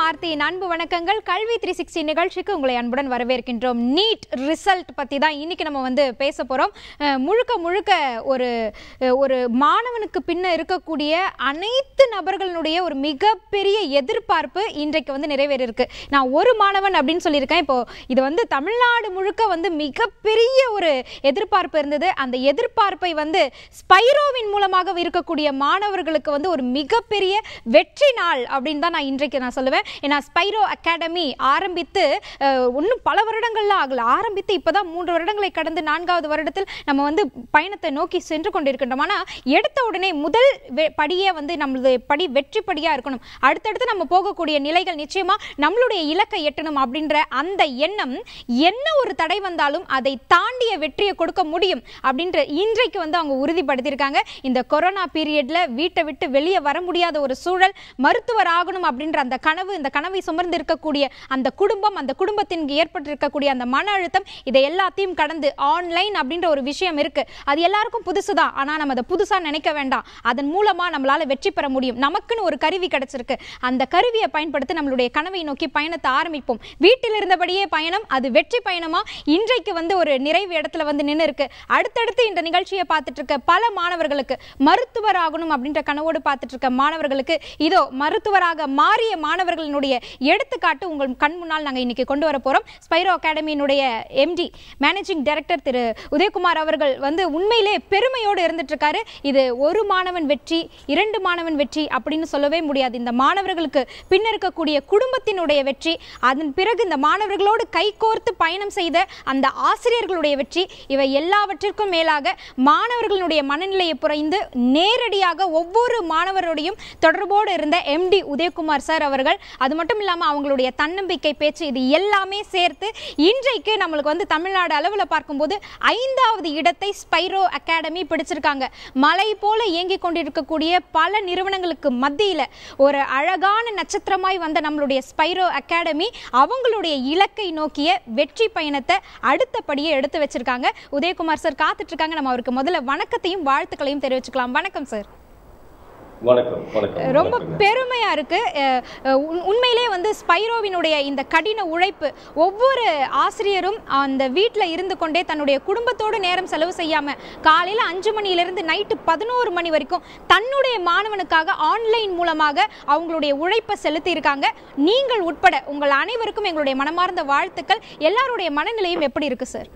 ஆர்த்தியின் அன்பு வணக்கங்கள் கல்வி த்ரீ சிக்ஸ்டி நிகழ்ச்சிக்கு உங்களை அன்புடன் வரவேற்கின்றோம் நீட் ரிசல்ட் பற்றி தான் இன்னைக்கு நம்ம வந்து பேச போகிறோம் முழுக்க முழுக்க ஒரு அஹ், ஒரு மாணவனுக்கு பின்ன இருக்கக்கூடிய அனைத்து நபர்களுடைய ஒரு மிகப்பெரிய எதிர்பார்ப்பு இன்றைக்கு வந்து நிறைவேறியிருக்கு நான் ஒரு மாணவன் அப்படின்னு சொல்லியிருக்கேன் இப்போ இது வந்து தமிழ்நாடு முழுக்க வந்து மிகப்பெரிய ஒரு எதிர்பார்ப்பு இருந்தது அந்த எதிர்பார்ப்பை வந்து ஸ்பைரோவின் மூலமாக இருக்கக்கூடிய மாணவர்களுக்கு வந்து ஒரு மிகப்பெரிய வெற்றி நாள் அப்படின்னு தான் நான் இன்றைக்கு நான் சொல்லுவேன் ஏன்னா ஸ்பைரோ அகாடமி ஆரம்பித்து இன்னும் பல வருடங்கள்லாம் ஆகல ஆரம்பித்து இப்போதான் மூன்று வருடங்களை கடந்து நான்காவது வருடத்தில் நம்ம வந்து பயணத்தை நோக்கி சென்று கொண்டிருக்கின்றோம் ஆனால் எடுத்த உடனே முதல் வெ- படியே வந்து நம்மளது படி வெற்றி படியா இருக்கணும் அடுத்தடுத்து நம்ம போகக்கூடிய நிலைகள் நிச்சயமா நம்மளுடைய இலக்கை எட்டணும் அப்படின்ற அந்த எண்ணம் என்ன ஒரு தடை வந்தாலும் அதை தாண்டிய வெற்றியை கொடுக்க முடியும் அப்படின்ற இன்றைக்கு வந்து அவங்க உறுதிப்படுத்தியிருக்காங்க இந்த கொரோனா பீரியட்ல வீட்டை விட்டு வெளியே வர முடியாத ஒரு சூழல் மருத்துவர் ஆகணும் அப்படின்ற அந்த கனவு இந்த கனவை சுமர்ந்து இருக்கக்கூடிய அந்த குடும்பம் அந்த குடும்பத்திற்கு ஏற்பட்டிருக்கக்கூடிய அந்த மன அழுத்தம் இதை எல்லாத்தையும் கடந்து ஆன்லைன் அப்படின்ற ஒரு விஷயம் இருக்கு அது எல்லாருக்கும் புதுசுதான் ஆனா நம்ம அதை புதுசா நினைக்க வேண்டாம் அதன் மூலமா நம்மளால வெற்றி பெற முடியும் நமக்குன்னு ஒரு கருவி கிடைச்சிருக்கு அந்த கருவியை பயன்படுத்தி நம்மளுடைய கனவை நோக்கி பயணத்தை ஆரம்பிப்போம் வீட்டில் இருந்தபடியே பயணம் அது வெற்றி பயணமா இன்றைக்கு வந்து ஒரு நிறைவு இடத்துல வந்து நின்று இருக்கு அடுத்தடுத்து இந்த நிகழ்ச்சியை பார்த்துட்டு இருக்க பல மாணவர்களுக்கு மருத்துவர் ஆகணும் அப்படின்ற கனவோடு பார்த்துட்டு இருக்க மாணவர்களுக்கு இதோ மருத்துவராக மாறிய மாணவர்களினுடைய எடுத்துக்காட்டு உங்கள் கண் முன்னால் நாங்கள் இன்னைக்கு கொண்டு வர போறோம் ஸ்பைரோ அகாடமியினுடைய MD managing director Thiru Udayakumar அவர்கள் வந்து உண்மையிலே பெருமையோடு இருந்துட்டு இருக்காரு இது ஒரு மாணவன் வெற்றி இரண்டு மாணவன் வெற்றி அப்படின்னு சொல்லவே முடியாது இந்த மாணவர்களுக்கு பின்ன இருக்கக்கூடிய குடும்பத்தினுடைய வெற்றி அதன் பிறகு இந்த மாணவர்களோடு கைகோர்த்து பயணம் செய்த அந்த ஆசிரியர்களுடைய வெற்றி இவை எல்லாவற்றிற்கும் மேலாக மாணவர்களுடைய மனநிலையை புரிந்து நேரடியாக ஒவ்வொரு மாணவருடையும் தொடர்போடு இருந்த எம்டி உதயகுமார் சார் அவர்கள் அது மட்டும் இல்லாமல் அவங்களுடைய தன்னம்பிக்கை பேச்சு இது எல்லாமே சேர்த்து இன்றைக்கு நம்மளுக்கு வந்து தமிழ்நாடு அளவில் பார்க்கும்போது ஐந்தாவது இடத்தை ஸ்பைரோ அகாடமி பிடிச்சிருக்காங்க மலை போல இயங்கிக் கொண்டிருக்கக்கூடிய பல நிறுவனங்களுக்கு மத்தியில் ஒரு அழகான நட்சத்திரமாய் வந்த நம்மளுடைய ஸ்பைரோ அகாடமி அவங்களுடைய இலக்கை நோக்கிய வெற்றி பயணத்தை அடுத்தபடியே எடுத்து வச்சிருக்காங்க உதயகுமார் சார் காத்துட்டு இருக்காங்க நம்ம அவருக்கு முதல்ல வணக்கத்தையும் வாழ்த்துக்களையும் தெரிவிச்சுக்கலாம் வணக்கம் சார் வணக்கம் வணக்கம் ரொம்ப வணக்கங்க. பெருமையா இருக்கு அஹ், அஹ், உண்- உண்மையிலே வந்து ஸ்பைரோவினுடைய இந்த கடின உழைப்பு ஒவ்வொரு ஆசிரியரும் அந்த வீட்டில் இருந்து கொண்டே தன்னுடைய குடும்பத்தோடு நேரம் செலவு செய்யாம காலையில அஞ்சு மணியிலிருந்து நைட்டு பதினோரு மணி வரைக்கும் தன்னுடைய மாணவனுக்காக ஆன்லைன் மூலமாக அவங்களுடைய உழைப்பை செலுத்தி இருக்காங்க நீங்கள் உட்பட உங்கள் அனைவருக்கும் எங்களுடைய மனமார்ந்த வாழ்த்துக்கள் எல்லாருடைய மனநிலையும் எப்படி இருக்கு சார்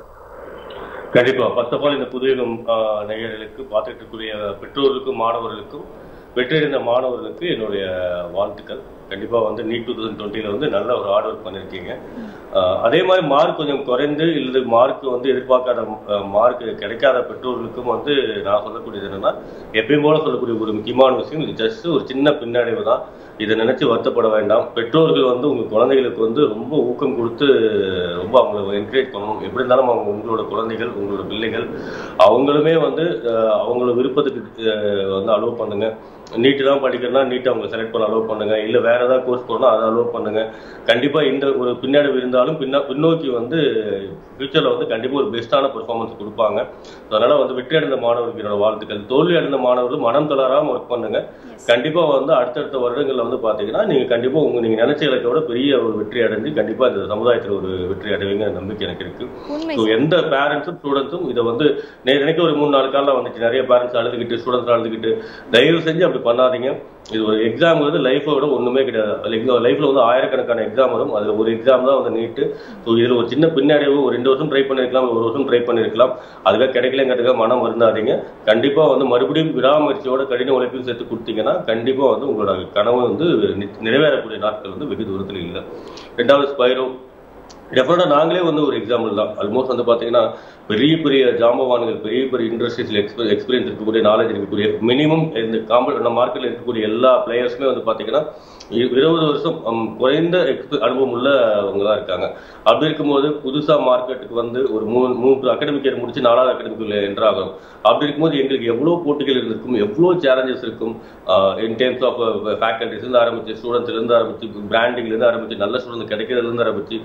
கண்டிப்பா ஃபர்ஸ்ட் ஆஃப் ஆல் இந்த புதுயுகம் ஆஹ், நேயர்களுக்கு பார்த்துட்டு இருக்கக்கூடிய பெற்றோர்களுக்கும் மாணவர்களுக்கும் வெற்றியடைந்த மாணவர்களுக்கு என்னுடைய வாழ்த்துக்கள் கண்டிப்பா வந்து நீட் டூ தௌசண்ட் டுவெண்ட்டில வந்து நல்ல ஒரு ஹார்ட் ஒர்க் பண்ணிருக்கீங்க ஆஹ், அதே மாதிரி மார்க் கொஞ்சம் குறைந்து இல்லது மார்க் வந்து எதிர்பார்க்காத மார்க் கிடைக்காத பெற்றோர்களுக்கும் வந்து நான் சொல்லக்கூடியது என்னன்னா எப்பயும் போல சொல்லக்கூடிய ஒரு முக்கியமான விஷயம் இது ஜஸ்ட் ஒரு சின்ன பின்னடைவு தான் இதை நினைச்சு வருத்தப்பட வேண்டாம் பெற்றோர்கள் வந்து உங்க குழந்தைகளுக்கு வந்து ரொம்ப ஊக்கம் கொடுத்து ரொம்ப அவங்களை என்கரேஜ் பண்ணணும் எப்படி இருந்தாலும் அவங்க உங்களோட குழந்தைகள் உங்களோட பிள்ளைகள் அவங்களுமே வந்து அஹ், அவங்களோட விருப்பத்துக்கு அஹ், வந்து அலோவ் பண்ணுங்க நீட்டு தான் படிக்கிறனா நீட்டை அவங்க செலக்ட் பண்ண அலோவ் பண்ணுங்க இல்லை வேற ஏதாவது கோர்ஸ் போகணும் அதை அலோவ் பண்ணுங்க கண்டிப்பா இந்த ஒரு பின்னடைவு இருந்தாலும் பின்னா பின்னோக்கி வந்து ஃபியூச்சர்ல வந்து கண்டிப்பா ஒரு பெஸ்ட்டான பெர்ஃபார்மன்ஸ் கொடுப்பாங்க அதனால வந்து வெற்றி அடைந்த மாணவர்களுக்கு என்னோட வாழ்த்துக்கள் தோல்வி அடைந்த மாணவர்கள் மனம் தளராம ஒர்க் பண்ணுங்க கண்டிப்பா வந்து அடுத்தடுத்த வருடங்கள்ல வந்து பாத்தீங்கன்னா நீங்க கண்டிப்பா உங்க நீங்க நினைச்ச இலக்கை விட பெரிய ஒரு வெற்றி அடைஞ்சு கண்டிப்பா இந்த சமுதாயத்துல ஒரு வெற்றி அடைவீங்க நம்பிக்கை எனக்கு இருக்கு உண்மை ஸோ எந்த பேரண்ட்ஸும் ஸ்டூடெண்ட்ஸும் இதை வந்து நே- எனக்கு ஒரு மூணு நாலு காலில் வந்துச்சு நிறைய பேரண்ட்ஸ் அழுதுகிட்டு ஸ்டூடெண்ட்ஸ் அழுதுகிட்டு தயவு செஞ்சு அப்படி பண்ணாதீங்க இது ஒரு எக்ஸாம் வந்து லைஃபை விட ஒண்ணுமே கிடையாது லைஃப்ல வந்து ஆயிரக்கணக்கான எக்ஸாம் வரும் அதுல ஒரு எக்ஸாம் தான் வந்து நீட்டு ஸோ இதுல ஒரு சின்ன பின்னடைவு ஒரு ரெண்டு வருஷம் ட்ரை பண்ணிருக்கலாம் ஒரு வருஷம் ட்ரை பண்ணிருக்கலாம் அதுக்காக கிடைக்கலங்கிறதுக்காக மனம் வருந்தாதீங்க கண்டிப்பா வந்து மறுபடியும் விடாமுயற்சியோட கடின உழைப்பையும் சேர்த்து கொடுத்தீங்கன்னா கண்டிப்பா வந்து உங்களோட கனவு வந்து நி- நிறைவேறக்கூடிய நாட்கள் வந்து வெகு தூரத்தில் இல்லை ரெண்டாவது ஸ்பைரோ டெஃபினட்டாக நாங்களே வந்து ஒரு எக்ஸாம்பிள் தான் ஆல்மோஸ்ட் வந்து பார்த்தீங்கன்னா பெரிய பெரிய ஜாம்பவான்கள் பெரிய பெரிய இண்டஸ்ட்ரீஸில் எக்ஸ்பீ எக்ஸ்பீரியன்ஸ் இருக்கக்கூடிய நாலேஜ் இருக்கக்கூடிய மினிமம் இந்த காம்பட் நம்ம மார்க்கெட்டில் இருக்கக்கூடிய எல்லா பிளேயர்ஸுமே வந்து பார்த்தீங்கன்னா இ- இருபது வருஷம் ஹம், குறைந்த எக்ஸ்பி அனுபவம் உள்ளவங்க தான் இருக்காங்க அப்படி இருக்கும்போது புதுசாக மார்க்கெட்டுக்கு வந்து ஒரு மூணு மூன்று அகாடமிக் இயர் முடிச்சு நாலாவது அகாடமிக் என்ட்ராகும் அப்படி இருக்கும்போது எங்களுக்கு எவ்வளோ போட்டிகள் இருந்திருக்கும் எவ்வளோ சேலஞ்சஸ் இருக்கும் இன் டேர்ம்ஸ் ஆஃப் ஃபேக்கல்டிஸ்லேருந்து ஆரம்பிச்சு ஸ்டூடெண்ட்ஸ்லேருந்து ஆரம்பிச்சு பிராண்டிங்லேருந்து ஆரம்பிச்சு நல்ல ஸ்டூடெண்ட் கிடைக்கிறதுலேருந்து ஆரம்பிச்சு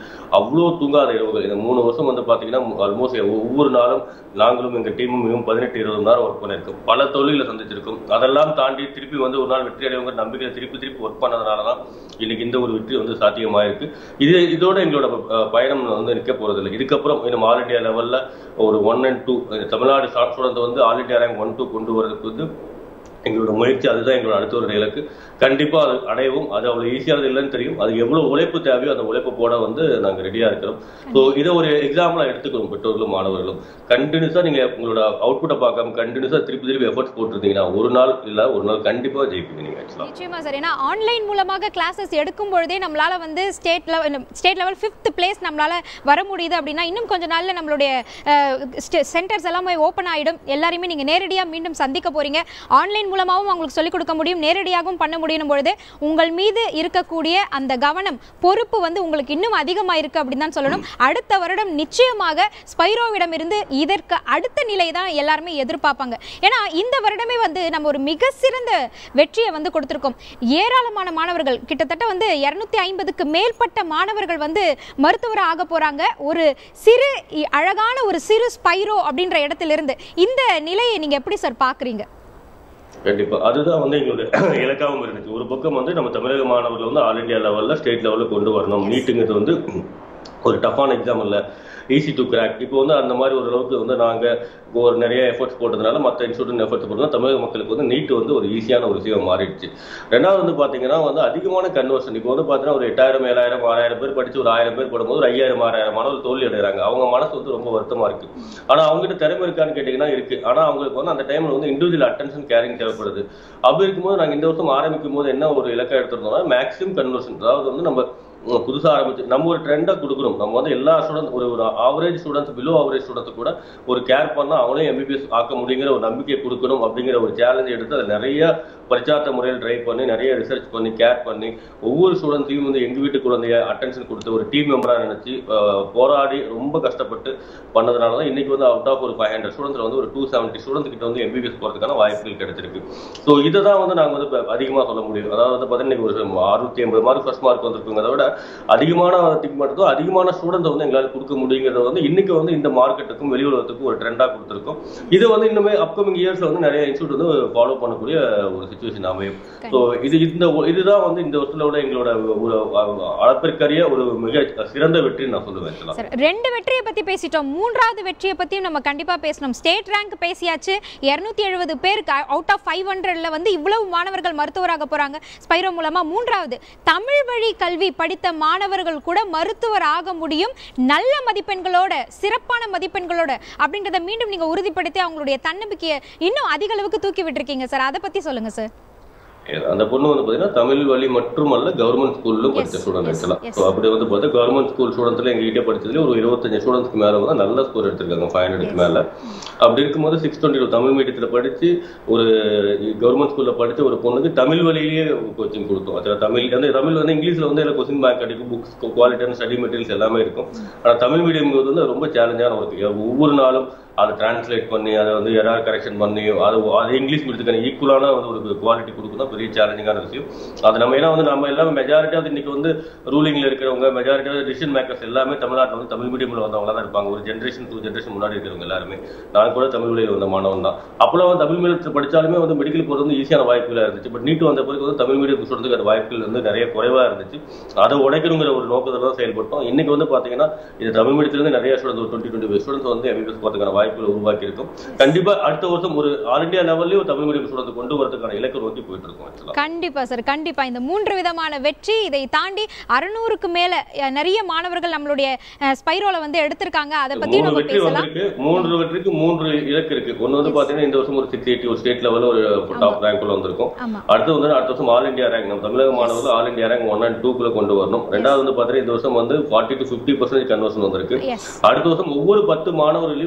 அவ்வளோ தூங்காத இரவுகள் இந்த மூணு வருஷம் வந்து பாத்தீங்கன்னா ஆல்மோஸ்ட் ஒவ்வொரு நாளும் நாங்களும் எங்க டீமும் மிகவும் பதினெட்டு இருபது மணி நேரம் ஒர்க் பண்ணியிருக்கோம் பல தொழில சந்திச்சிருக்கோம் அதெல்லாம் தாண்டி திருப்பி வந்து ஒரு நாள் வெற்றி அடைவங்க நம்பிக்கை திருப்பி திருப்பி ஒர்க் பண்ணதுனால தான் இன்னைக்கு இந்த ஒரு வெற்றி வந்து சாத்தியமாயிருக்கு இது இதோட எங்களோட அஹ், பயணம் வந்து நிற்க போறதில்லை இதுக்கப்புறம் இன்னும் ஆல் இந்தியா லெவல்ல ஒரு ஒன் அண்ட் டூ தமிழ்நாடு ஷார்ட் ஸ்டூடெண்ட் வந்து all India rank one two கொண்டு வரதுக்கு வந்து எங்களோட முயற்சி அதுதான் எங்களோட அடுத்த ஒரு இலக்கு கண்டிப்பா அது அடையவும் அது அவ்வளவு ஈஸியானது இல்லைன்னு தெரியும் அது எவ்வளவு உழைப்பு தேவையோ அந்த உழைப்பு போட வந்து நாங்க ரெடியா இருக்கிறோம் ஸோ இதை ஒரு எக்ஸாம்பிளா எடுத்துக்கிறோம் பெற்றோர்களும் மாணவர்களும் கண்டினியூஸா நீங்க உங்களோட அவுட்புட்டை பார்க்காம கண்டினியூஸா திருப்பி திருப்பி எஃபர்ட்ஸ் போட்டுருந்தீங்கன்னா ஒரு நாள் இல்ல ஒரு நாள் கண்டிப்பா ஜெயிப்பீங்க நீங்க ஆக்சுவலா நிச்சயமா சார் ஏன்னா ஆன்லைன் மூலமாக கிளாஸஸ் எடுக்கும் பொழுதே நம்மளால வந்து state level state level fifth place நம்மளால வர முடியுது அப்படின்னா இன்னும் கொஞ்ச நாள்ல நம்மளுடைய சென்டர்ஸ் எல்லாமே ஓப்பன் ஆயிடும் எல்லாரையுமே நீங்க நேரடியா மீண்டும் சந்திக்க போறீங்க ஆன்லைன் மூலமாகவும் அவங்களுக்கு சொல்லிக் கொடுக்க முடியும் நேரடியாகவும் பண்ண முடியும் பொழுது உங்கள் மீது இருக்கக்கூடிய அந்த கவனம் பொறுப்பு வந்து உங்களுக்கு இன்னும் அதிகமா இருக்கு அப்படின்னு தான் சொல்லணும் அடுத்த வருடம் நிச்சயமாக ஸ்பைரோவிடம் இருந்து இதற்கு அடுத்த நிலை தான் எல்லாருமே எதிர்பார்ப்பாங்க ஏன்னா இந்த வருடமே வந்து நம்ம ஒரு மிக சிறந்த வெற்றியை வந்து கொடுத்திருக்கோம் ஏராளமான மாணவர்கள் கிட்டத்தட்ட வந்து இருநூத்தி ஐம்பதுக்கு மேற்பட்ட மாணவர்கள் வந்து மருத்துவர் ஆக போறாங்க ஒரு சிறு இ- அழகான ஒரு சிறு ஸ்பைரோ அப்படின்ற இடத்திலிருந்து இந்த நிலையை நீங்க எப்படி சார் பாக்குறீங்க கண்டிப்பா அதுதான் வந்து எங்களுடைய இலக்காகவும் இருந்துச்சு ஒரு பக்கம் வந்து நம்ம தமிழக மாணவர்கள் வந்து ஆல் இந்தியா லெவல்ல ஸ்டேட் லெவல்ல கொண்டு வரணும் நீட்டுங்கிறது வந்து ஒரு டஃப்பான எக்ஸாம் இல்ல ஈஸி டு கிராக் இப்போ வந்து அந்த மாதிரி ஒரு அளவுக்கு வந்து நாங்க ஒரு நிறைய எஃபர்ட்ஸ் போட்டதுனால மற்ற இன்ஸ்டியூட் எஃபர்ட்ஸ் போட்டதுனால தமிழக மக்களுக்கு வந்து நீட் வந்து ஒரு ஈஸியான ஒரு விஷயம் மாறிடுச்சு ரெண்டாவது வந்து பாத்தீங்கன்னா வந்து அதிகமான கன்வர்ஷன் இப்போ வந்து பாத்தீங்கன்னா ஒரு எட்டாயிரம் ஏழாயிரம் ஆறாயிரம் பேர் படிச்சு ஒரு ஆயிரம் பேர் படும்போது ஒரு ஐயாயிரம் ஆறாயிரம் மாணவர்கள் தோல்வி அடைகிறாங்க அவங்க மனசு வந்து ரொம்ப வருத்தமா இருக்கு ஆனா அவங்ககிட்ட திறமை இருக்கான்னு கேட்டீங்கன்னா இருக்கு ஆனா அவங்களுக்கு வந்து அந்த டைம்ல வந்து இண்டிவிஜுவல் அட்டென்ஷன் கேரிங் தேவைப்படுது அப்படி இருக்கும்போது நாங்க இந்த வருஷம் ஆரம்பிக்கும் போது என்ன ஒரு இலக்கை எடுத்திருந்தோம்னா மேக்ஸிமம் கன்வர்ஷன் அதாவது வந்து நம்ம உம், புதுசா ஆரம்பிச்சு நம்ம ஒரு ட்ரெண்டா கொடுக்குறோம் நம்ம வந்து எல்லா ஸ்டூடெண்ட் ஒரு ஒரு average students below average student கூட ஒரு கேர் பண்ணா அவனையும் எம்பிபிஎஸ் ஆக்க முடியுங்கிற ஒரு நம்பிக்கை கொடுக்கணும் அப்படிங்கிற ஒரு சேலஞ்ச் எடுத்து அதை நிறைய பரிச்சார்த்த முறையில் ட்ரை பண்ணி நிறைய ரிசர்ச் பண்ணி கேர் பண்ணி ஒவ்வொரு ஸ்டூடெண்ட்ஸையும் வந்து எங்க வீட்டு குழந்தைய அட்டென்ஷன் கொடுத்து ஒரு டீம் மெம்பரா நினைச்சு அஹ், போராடி ரொம்ப கஷ்டப்பட்டு பண்ணதுனால தான் இன்னைக்கு வந்து அவுட் ஆஃப் ஒரு ஃபைவ் ஹண்ட்ரட் ஸ்டூடெண்ட்ஸ் வந்து ஒரு டூ செவன்ட்டி ஸ்டூடெண்ட்ஸ் கிட்ட வந்து எம்பிபிஎஸ் போறதுக்கான வாய்ப்புகள் கிடைச்சிருக்கு ஸோ இதை தான் வந்து நாங்க வந்து இப்ப அதிகமா சொல்ல முடியும் அதாவது வந்து பார்த்தீங்கன்னா இன்னைக்கு ஒரு அறுநூத்தி ஐம்பது மார்க் ஃபர்ஸ்ட் மார்க் வந்திருக்குங்க அதை விட அதிகமான திங்க் மட்டும் அதிகமான ஸ்டூடெண்ட் வந்து எங்களால் கொடுக்க முடியுங்கிறத வந்து இன்னைக்கு வந்து இந்த மார்க்கெட்டுக்கும் வெளி உலகத்துக்கும் ஒரு ட்ரெண்டா கொடுத்துருக்கோம் இது வந்து இன்னுமே அப்கமிங் இயர்ஸ்ல வந்து நிறைய இன்ஸ்டியூட் வந்து ஃபாலோ பண்ணக்கூடிய ஒரு சுச்சுவேஷன் அமையும் ஸோ இது இந்த இதுதான் வந்து இந்த வருஷத்தோட எங்களோட ஒரு அளப்பிற்கரிய ஒரு மிக சிறந்த வெற்றின்னு நான் சொல்லுவேன் actually. சார் ரெண்டு வெற்றியை பத்தி பேசிட்டோம் மூன்றாவது வெற்றியை பத்தியும் நம்ம கண்டிப்பா பேசணும் ஸ்டேட் ரேங்க் பேசியாச்சு இருநூத்தி எழுபது பேருக்கு அவுட் ஆஃப் ஃபைவ் ஹண்ட்ரட்ல வந்து இவ்வளவு மாணவர்கள் மருத்துவராக போறாங்க ஸ்பைரோ மூலமா மூன்றாவது தமிழ் வழி கல்வி படித்த மாணவர்கள் கூட மருத்துவர் ஆக முடியும் நல்ல மதிப்பெண்களோட சிறப்பான மதிப்பெண்களோட அப்படின்றத மீண்டும் நீங்க உறுதிப்படுத்தி அவங்களுடைய தன்னம்பிக்கையை இன்னும் அதிக அளவுக்கு தூக்கி விட்டுருக்கீங்க சார் அதை பத்தி சொல்லுங்க சார் அந்த பொண்ணு வந்து பாத்தீங்கன்னா தமிழ் வழி மட்டுமல்ல கவர்மெண்ட் ஸ்கூல்லும் படிச்ச Yes, ஸ்டூடெண்ட் yes, ஆக்சுவலாக yes. ஸோ அப்படி வந்து பார்த்தா கவர்மெண்ட் ஸ்கூல் ஸ்டூடெண்ட்ஸ்ல எங்ககிட்ட படிச்சதுல ஒரு இருபத்தஞ்சு ஸ்டூடெண்ட்ஸ்க்கு மேல வந்து நல்ல ஸ்கோர் எடுத்திருக்காங்க ஃபைவ் ஹண்ட்ரட்க்கு மேல அப்படி இருக்கும்போது சிக்ஸ் டுவெண்ட்டி தமிழ் மீடியத்துல படிச்சு ஒரு கவர்மெண்ட் ஸ்கூல்ல படிச்ச ஒரு பொண்ணுக்கு தமிழ் வழியிலேயே கோச்சிங் கொடுத்தோம் அது தமிழ் வந்து தமிழ் வந்து இங்கிலீஷ்ல வந்து எல்லாம் கொஸ்டின் பேங்க் கிடைக்கும் புக்ஸ் குவாலிட்டியான ஸ்டடி மெட்டீரியல்ஸ் எல்லாமே இருக்கும் ஆனா தமிழ் மீடியம் வந்து ரொம்ப சேலஞ்சான ஒர்க் ஒவ்வொரு நாளும் அதை டிரான்ஸ்லேட் பண்ணி அதை வந்து எரர் கரெக்ஷன் பண்ணி அது அது இங்கிலீஷ் மீடியத்துக்கான ஈக்குவலான வந்து ஒரு குவாலிட்டி கொடுக்கணும் பெரிய சேலஞ்சிங்கான விஷயம் அது நம்ம ஏன்னா வந்து நம்ம எல்லாமே மெஜாரிட்டியாக இன்னைக்கு வந்து ரூலிங்ல இருக்கிறவங்க மெஜாரிட்டியாக டிசிஷன் மேக்கர்ஸ் எல்லாமே தமிழ்நாட்டில் வந்து தமிழ் மீடியம்ல வந்தவங்க தான் இருப்பாங்க ஒரு ஜென்ரேஷன் டூ ஜென்ரேஷன் முன்னாடி இருக்கிறவங்க எல்லாருமே நான் கூட தமிழ் வழியில் வந்த மாணவன் தான் அப்போலாம் வந்து தமிழ் மீடியத்தில் படிச்சாலுமே வந்து மெடிக்கல் போகிறது வந்து ஈஸியான வாய்ப்புகளா இருந்துச்சு பட் நீட் வந்த பிறகு வந்து தமிழ் மீடியம் சொல்றதுக்கு அந்த வாய்ப்புகள் வந்து நிறைய குறைவா இருந்துச்சு அதை உடைக்கணுங்கிற ஒரு நோக்கத்தில் தான் செயல்பட்டோம் இன்னைக்கு வந்து பாத்தீங்கன்னா இது தமிழ் மீடியத்திலிருந்து நிறைய ஸ்டூடெண்ட்ஸ் ஒரு டுவெண்ட்டி டுவெண்ட்டி ஸ்டூடெண்ட்ஸ் வந்து எம்பிபிஎஸ் போகிறதுக்கான வாய்ப்புகள் உருவாக்கி இருக்கும் கண்டிப்பா அடுத்த வருஷம் ஒரு ஆல் இந்தியா லெவல்லையும் தமிழ் மீடியம் ஸ்டூடெண்ட் கொண்டு வரதுக்கான இலக்கு நோக்கி போயிட்டு இருக்கோம் ஆக்சுவலா கண்டிப்பா சார் கண்டிப்பா இந்த மூன்று விதமான வெற்றி இதை தாண்டி அறுநூறுக்கு மேல அஹ், நிறைய மாணவர்கள் நம்மளுடைய அஹ், ஸ்பைரோல வந்து எடுத்திருக்காங்க அதை பத்தி மூணு நம்ம வெற்றி பேசலாம் வந்திருக்கு மூன்று வெற்றிக்கு மூன்று இலக்கு இருக்கு ஒன்னு வந்து பாத்தீங்கன்னா இந்த வருஷம் ஒரு சிக்ஸ் எயிட்டி ஒரு ஸ்டேட் லெவல்ல ஒரு டாப் ரேங்க்ல வந்திருக்கும் ஆமா அடுத்து வந்து அடுத்த வருஷம் ஆல் இந்தியா ரேங்க் நம்ம தமிழக மாணவர்கள் all India rank one and டூக்குள்ள கொண்டு வரணும் ரெண்டாவது வந்து பாத்தீங்கன்னா இந்த வருஷம் வந்து forty to fifty percentage conversion வந்திருக்கு எஸ் அடுத்த வருஷம் ஒவ்வொரு பத்து மாணவர்களையும் எட்டுல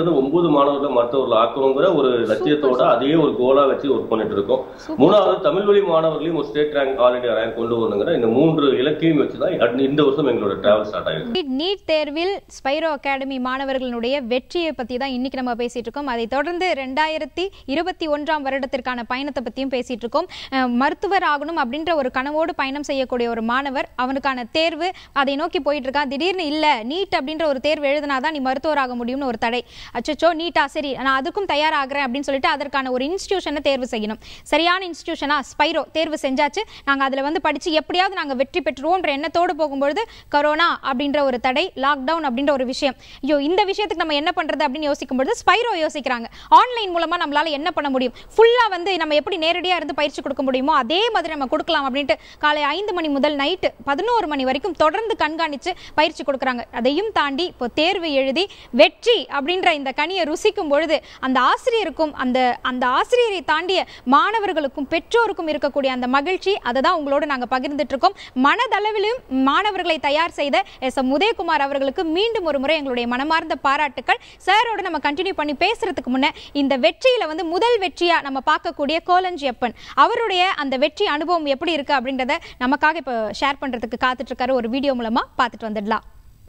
அப்படின்றது ஒன்பது மாணவர்களை மருத்துவர்கள் ஆக்கணுங்கிற ஒரு லட்சியத்தோட அதையே ஒரு கோலா வச்சு ஒர்க் பண்ணிட்டு இருக்கோம் Super. மூணாவது தமிழ் வழி மாணவர்களையும் ஒரு state rank all India rank கொண்டு வரணுங்கிற இந்த மூன்று இலக்கையும் வச்சு தான் இந்த வருஷம் எங்களோட டிராவல் ஸ்டார்ட் ஆயிருக்கு நீட் தேர்வில் ஸ்பைரோ அகாடமி மாணவர்களுடைய வெற்றியை பத்தி தான் இன்னைக்கு நம்ம பேசிட்டு இருக்கோம் அதை தொடர்ந்து ரெண்டாயிரத்தி இருபத்தி ஒன்றாம் வருடத்திற்கான பயணத்தை பத்தியும் பேசிட்டு இருக்கோம் அஹ், மருத்துவர் ஆகணும் அப்படின்ற ஒரு கனவோடு பயணம் செய்யக்கூடிய ஒரு மாணவர் அவனுக்கான தேர்வு அதை நோக்கி போயிட்டு இருக்கான் திடீர்னு இல்ல நீட் அப்படின்ற ஒரு தேர்வு எழுதினாதான் நீ மருத்துவர் ஆக முடியும்னு ஒரு தடை அச்சச்சோ நீட்டா சரி நான் அதுக்கும் தயாராகிறேன் அப்படின்னு சொல்லிட்டு அதற்கான ஒரு இன்ஸ்டிடியூஷனை தேர்வு செய்யணும் சரியான இன்ஸ்டிடியூஷனா ஸ்பைரோ தேர்வு செஞ்சாச்சு நாங்க அதுல வந்து படிச்சு எப்படியாவது நாங்க வெற்றி பெற்றுருவோன்ற எண்ணத்தோடு போகும்பொழுது கரோனா அப்படின்ற ஒரு தடை லாக்டவுன் அப்படின்ற ஒரு விஷயம் ஐயோ இந்த விஷயத்துக்கு நம்ம என்ன பண்றது அப்படின்னு யோசிக்கும் பொழுது ஸ்பைரோ யோசிக்கிறாங்க ஆன்லைன் மூலமா நம்மளால என்ன பண்ண முடியும் ஃபுல்லா வந்து நம்ம எப்படி நேரடியா இருந்து பயிற்சி கொடுக்க முடியுமோ அதே மாதிரி நம்ம கொடுக்கலாம் அப்படின்ட்டு காலை ஐந்து மணி முதல் நைட்டு பதினோரு மணி வரைக்கும் தொடர்ந்து கண்காணிச்சு பயிற்சி கொடுக்குறாங்க அதையும் தாண்டி இப்போ தேர்வு எழுதி வெற்றி அப்படின்ற இந்த கனியை ருசிக்கும் பொழுது அந்த ஆசிரியருக்கும் அந்த அந்த ஆசிரியரை தாண்டிய மாணவர்களுக்கும் பெற்றோருக்கும் இருக்கக்கூடிய அந்த மகிழ்ச்சி அதை தான் உங்களோட நாங்கள் பகிர்ந்துட்டு இருக்கோம் மனதளவிலும் மாணவர்களை தயார் செய்த எஸ் எம் உதயகுமார் அவர்களுக்கு மீண்டும் ஒரு முறை எங்களுடைய மனமார்ந்த பாராட்டுக்கள் சாரோட நம்ம கண்டினியூ பண்ணி பேசுறதுக்கு முன்ன இந்த வெற்றியில வந்து முதல் வெற்றியா நம்ம பார்க்கக்கூடிய கோலஞ்சியப்பன் அவருடைய அந்த வெற்றி அனுபவம் எப்படி இருக்கு அப்படின்றத நமக்காக இப்போ ஷேர் பண்றதுக்கு காத்துட்டு இருக்காரு ஒரு வீடியோ மூலமா பார்த்துட்டு வந்துடலாம்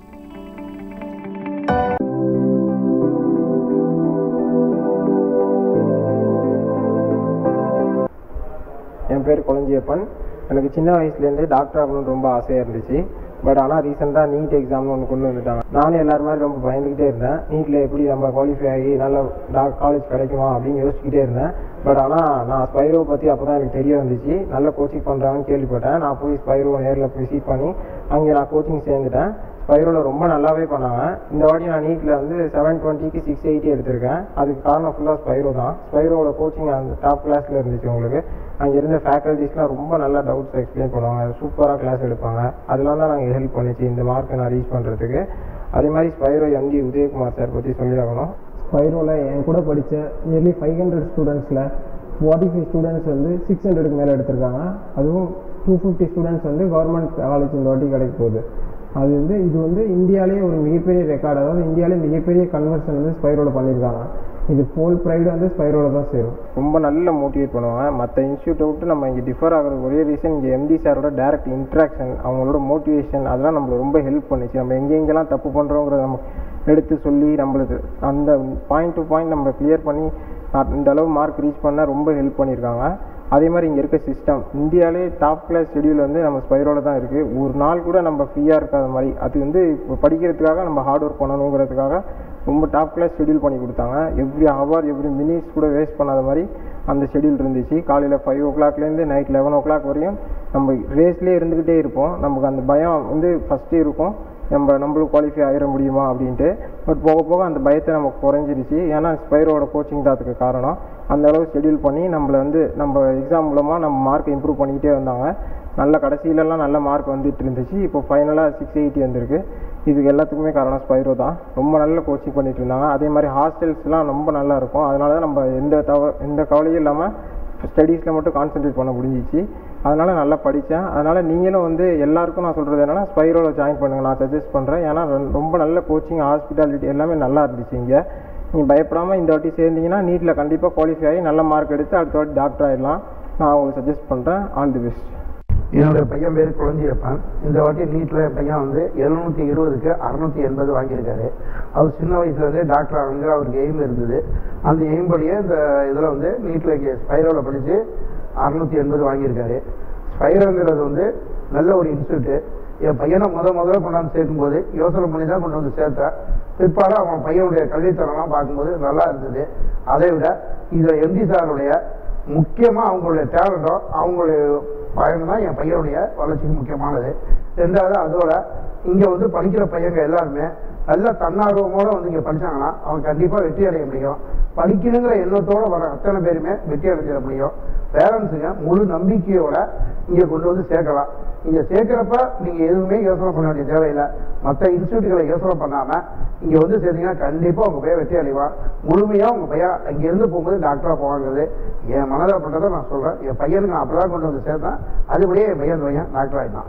என் பேர் கொளஞ்சியப்பன் எனக்கு சின்ன வயசுலேருந்தே டாக்டர் ஆகணும்னு ரொம்ப ஆசையாக இருந்துச்சு பட் ஆனால் ரீசெண்டாக நீட் எக்ஸாம்னு ஒன்று கொண்டு வந்துட்டாங்க நானும் எல்லாரும் மாதிரி ரொம்ப பயந்துக்கிட்டே இருந்தேன் நீட்டில் எப்படி நம்ம குவாலிஃபை ஆகி நல்ல டாக் காலேஜ் கிடைக்குமா அப்படின்னு யோசிச்சுக்கிட்டே இருந்தேன் பட் ஆனால் நான் ஸ்பைரோ பற்றி அப்போ தான் எனக்கு தெரிய வந்துச்சு நல்ல கோச்சிங் பண்ணுறாங்கன்னு கேள்விப்பட்டேன் நான் போய் ஸ்பைரோ நேரில் விசிட் பண்ணி அங்கே நான் கோச்சிங் சேர்ந்துட்டேன் ஸ்பைரோவில் ரொம்ப நல்லாவே பண்ணாங்க இந்த வாட்டி நான் நீட்டில் வந்து செவன் டுவெண்ட்டிக்கு சிக்ஸ் எயிட்டி எடுத்திருக்கேன் அதுக்கு காரணம் ஃபுல்லாக ஸ்பைரோ தான் ஸ்பைரோட கோச்சிங் அந்த டாப் கிளாஸில் இருந்துச்சு உங்களுக்கு அங்கே இருந்த ஃபேக்கல்ட்டிஸ்லாம் ரொம்ப நல்லா டவுட்ஸ் எக்ஸ்பிளைன் பண்ணுவாங்க சூப்பராக கிளாஸ் எடுப்பாங்க அதெல்லாம் தான் நாங்கள் ஹெல்ப் பண்ணிச்சு இந்த மார்க்கை நான் ரீச் பண்ணுறதுக்கு அதே மாதிரி ஸ்பைரோ எம்டி உதயகுமார் சார் பற்றி சொல்லி ஆகணும் ஸ்பைரோவில் என் கூட படித்த நியர்லி ஃபைவ் ஹண்ட்ரட் ஸ்டூடெண்ட்ஸில் ஃபார்ட்டி ஃபைவ் ஸ்டூடெண்ட்ஸ் வந்து சிக்ஸ் ஹண்ட்ரடுக்கு மேலே எடுத்திருக்காங்க அதுவும் டூ ஃபிஃப்டி ஸ்டூடெண்ட்ஸ் வந்து கவர்மெண்ட் காலேஜ் இந்த வாட்டி கிடைக்க போகுது அது வந்து இது வந்து இந்தியாவிலே ஒரு மிகப்பெரிய ரெக்கார்டு அதாவது இந்தியாவிலே மிகப்பெரிய கன்வர்ஷன் வந்து ஸ்பைரோவில் பண்ணியிருக்காங்க இது ஃபுல் ப்ரைடு வந்து ஸ்பைரோவில் தான் சேரும் ரொம்ப நல்ல மோட்டிவேட் பண்ணுவாங்க மற்ற இன்ஸ்டியூட்டை விட்டு நம்ம இங்கே டிஃபர் ஆகிறது ஒரே ரீசன் இங்கே எம்டி சாரோட டேரக்ட் இன்ட்ராக்ஷன் அவங்களோட மோட்டிவேஷன் அதெல்லாம் நம்மளை ரொம்ப ஹெல்ப் பண்ணுச்சு நம்ம எங்கெங்கெல்லாம் தப்பு பண்ணுறோங்கிறத நம்ம எடுத்து சொல்லி நம்மளுக்கு அந்த பாயிண்ட் டு பாயிண்ட் நம்ம கிளியர் பண்ணி நான் இந்த அளவு மார்க் ரீச் பண்ண ரொம்ப ஹெல்ப் பண்ணியிருக்காங்க அதே மாதிரி இங்கே இருக்க சிஸ்டம் இந்தியாவிலே டாப் கிளாஸ் ஷெடியூல் வந்து நம்ம ஸ்பைரோவில் தான் இருக்குது ஒரு நாள் கூட நம்ம ஃப்ரீயாக இருக்காத மாதிரி அது வந்து இப்போ படிக்கிறதுக்காக நம்ம ஹார்ட் ஒர்க் பண்ணணுங்கிறதுக்காக ரொம்ப டாப் கிளாஸ் ஷெடியூல் பண்ணி கொடுத்தாங்க எவ்ரி ஹவர் எவ்ரி மினிட்ஸ் கூட வேஸ்ட் பண்ணாத மாதிரி அந்த ஷெடியூல் இருந்துச்சு காலையில் ஃபைவ் ஓ கிளாக்லேருந்து நைட் லெவன் ஓ கிளாக் வரையும் நம்ம ரேஸ்லேயே இருந்துக்கிட்டே இருப்போம் நமக்கு அந்த பயம் வந்து ஃபஸ்ட்டே இருக்கும் நம்ம நம்மளும் குவாலிஃபை ஆகிட முடியுமா அப்படின்ட்டு பட் போக போக அந்த பயத்தை நமக்கு குறைஞ்சிருச்சு ஏன்னா ஸ்பைரோட கோச்சிங் தான் அதுக்கு காரணம் அந்த அளவு ஷெடியூல் பண்ணி நம்மளை வந்து நம்ம எக்ஸாம் மூலமாக நம்ம மார்க்கை இம்ப்ரூவ் பண்ணிக்கிட்டே வந்தாங்க நல்ல கடைசியிலலாம் நல்ல மார்க் வந்துட்டு இருந்துச்சு இப்போ ஃபைனலாக சிக்ஸ் எயிட்டி வந்திருக்கு இதுக்கு எல்லாத்துக்குமே காரணம் ஸ்பைரோ தான் ரொம்ப நல்ல கோச்சிங் பண்ணிட்டு இருந்தாங்க அதே மாதிரி ஹாஸ்டல்ஸ்லாம் ரொம்ப நல்லா இருக்கும் அதனால தான் நம்ம எந்த தவ எந்த கவலையும் இல்லாமல் ஸ்டடீஸில் மட்டும் கான்சென்ட்ரேட் பண்ண முடிஞ்சிச்சு அதனால நல்லா படித்தேன் அதனால நீங்களும் வந்து எல்லாருக்கும் நான் சொல்கிறது என்னன்னா ஸ்பைரோவில் ஜாயின் பண்ணுங்க நான் சஜஸ்ட் பண்ணுறேன் ஏன்னா ரொ- ரொம்ப நல்ல கோச்சிங் ஹாஸ்பிட்டாலிட்டி எல்லாமே நல்லா இருந்துச்சு இங்கே நீங்கள் பயப்படாமல் இந்த வாட்டி சேர்ந்தீங்கன்னா நீட்டில் கண்டிப்பாக குவாலிஃபை ஆகி நல்ல மார்க் எடுத்து அடுத்த வாட்டி டாக்டர் ஆகிடலாம் நான் உங்களுக்கு சஜஸ்ட் பண்ணுறேன் ஆல் தி பெஸ்ட் என்னோட பையன் பேர் குழஞ்சியப்பன் இந்த வாட்டி நீட்டில் என் பையன் வந்து எழுநூற்றி இருபதுக்கு அறுநூத்தி எண்பது வாங்கியிருக்காரு அவர் சின்ன வயசுலேருந்தே டாக்டர் ஆகுங்க அவருக்கு எய்ம் இருந்தது அந்த எய்ம் படியே இந்த இதில் வந்து நீட்டில் ஸ்பைரோவில் படித்து அறுநூத்தி எண்பது வாங்கியிருக்காரு ஸ்பைரோங்கிறது வந்து நல்ல ஒரு இன்ஸ்டியூட்டு என் பையனை முத முதல்ல கொண்டாந்து சேர்க்கும்போது யோசனை பண்ணி தான் கொண்டு வந்து சேர்த்தேன் பிற்பாடு அவன் பையனுடைய கல்வித்தரம்லாம் பார்க்கும்போது நல்லா இருந்தது அதை விட இதில் எம்டி சாருடைய முக்கியமாக அவங்களுடைய டேலண்ட்டும் அவங்களுடைய பயணம் தான் என் பையனுடைய வளர்ச்சிக்கு முக்கியமானது ரெண்டாவது அதோட இங்கே வந்து படிக்கிற பையங்க எல்லாருமே நல்ல தன்னார்வமோட வந்து இங்கே படிச்சாங்கன்னா அவங்க கண்டிப்பாக வெற்றி அடைய முடியும் படிக்கணுங்கிற எண்ணத்தோட வர அத்தனை பேருமே வெற்றி அடைஞ்சிட முடியும் பேரண்ட்ஸுங்க முழு நம்பிக்கையோட இங்கே கொண்டு வந்து சேர்க்கலாம் இங்கே சேர்க்குறப்ப நீங்கள் எதுவுமே யோசனை பண்ண வேண்டிய தேவையில்லை மற்ற இன்ஸ்டியூட்டுகளை யோசனை பண்ணாமல் இங்கே வந்து சேர்த்தீங்கன்னா கண்டிப்பாக உங்கள் பையன் வெற்றி அடைவான் முழுமையாக உங்கள் பையன் இங்கேருந்து போகும்போது டாக்டராக போவாங்கிறது என் மனதில் பட்டதை நான் சொல்கிறேன் என் பையனுக்கு நான் அப்படி கொண்டு வந்து சேர்த்தேன் அதுபடியே என் பையன் பையன் டாக்டர் ஆகிட்டான்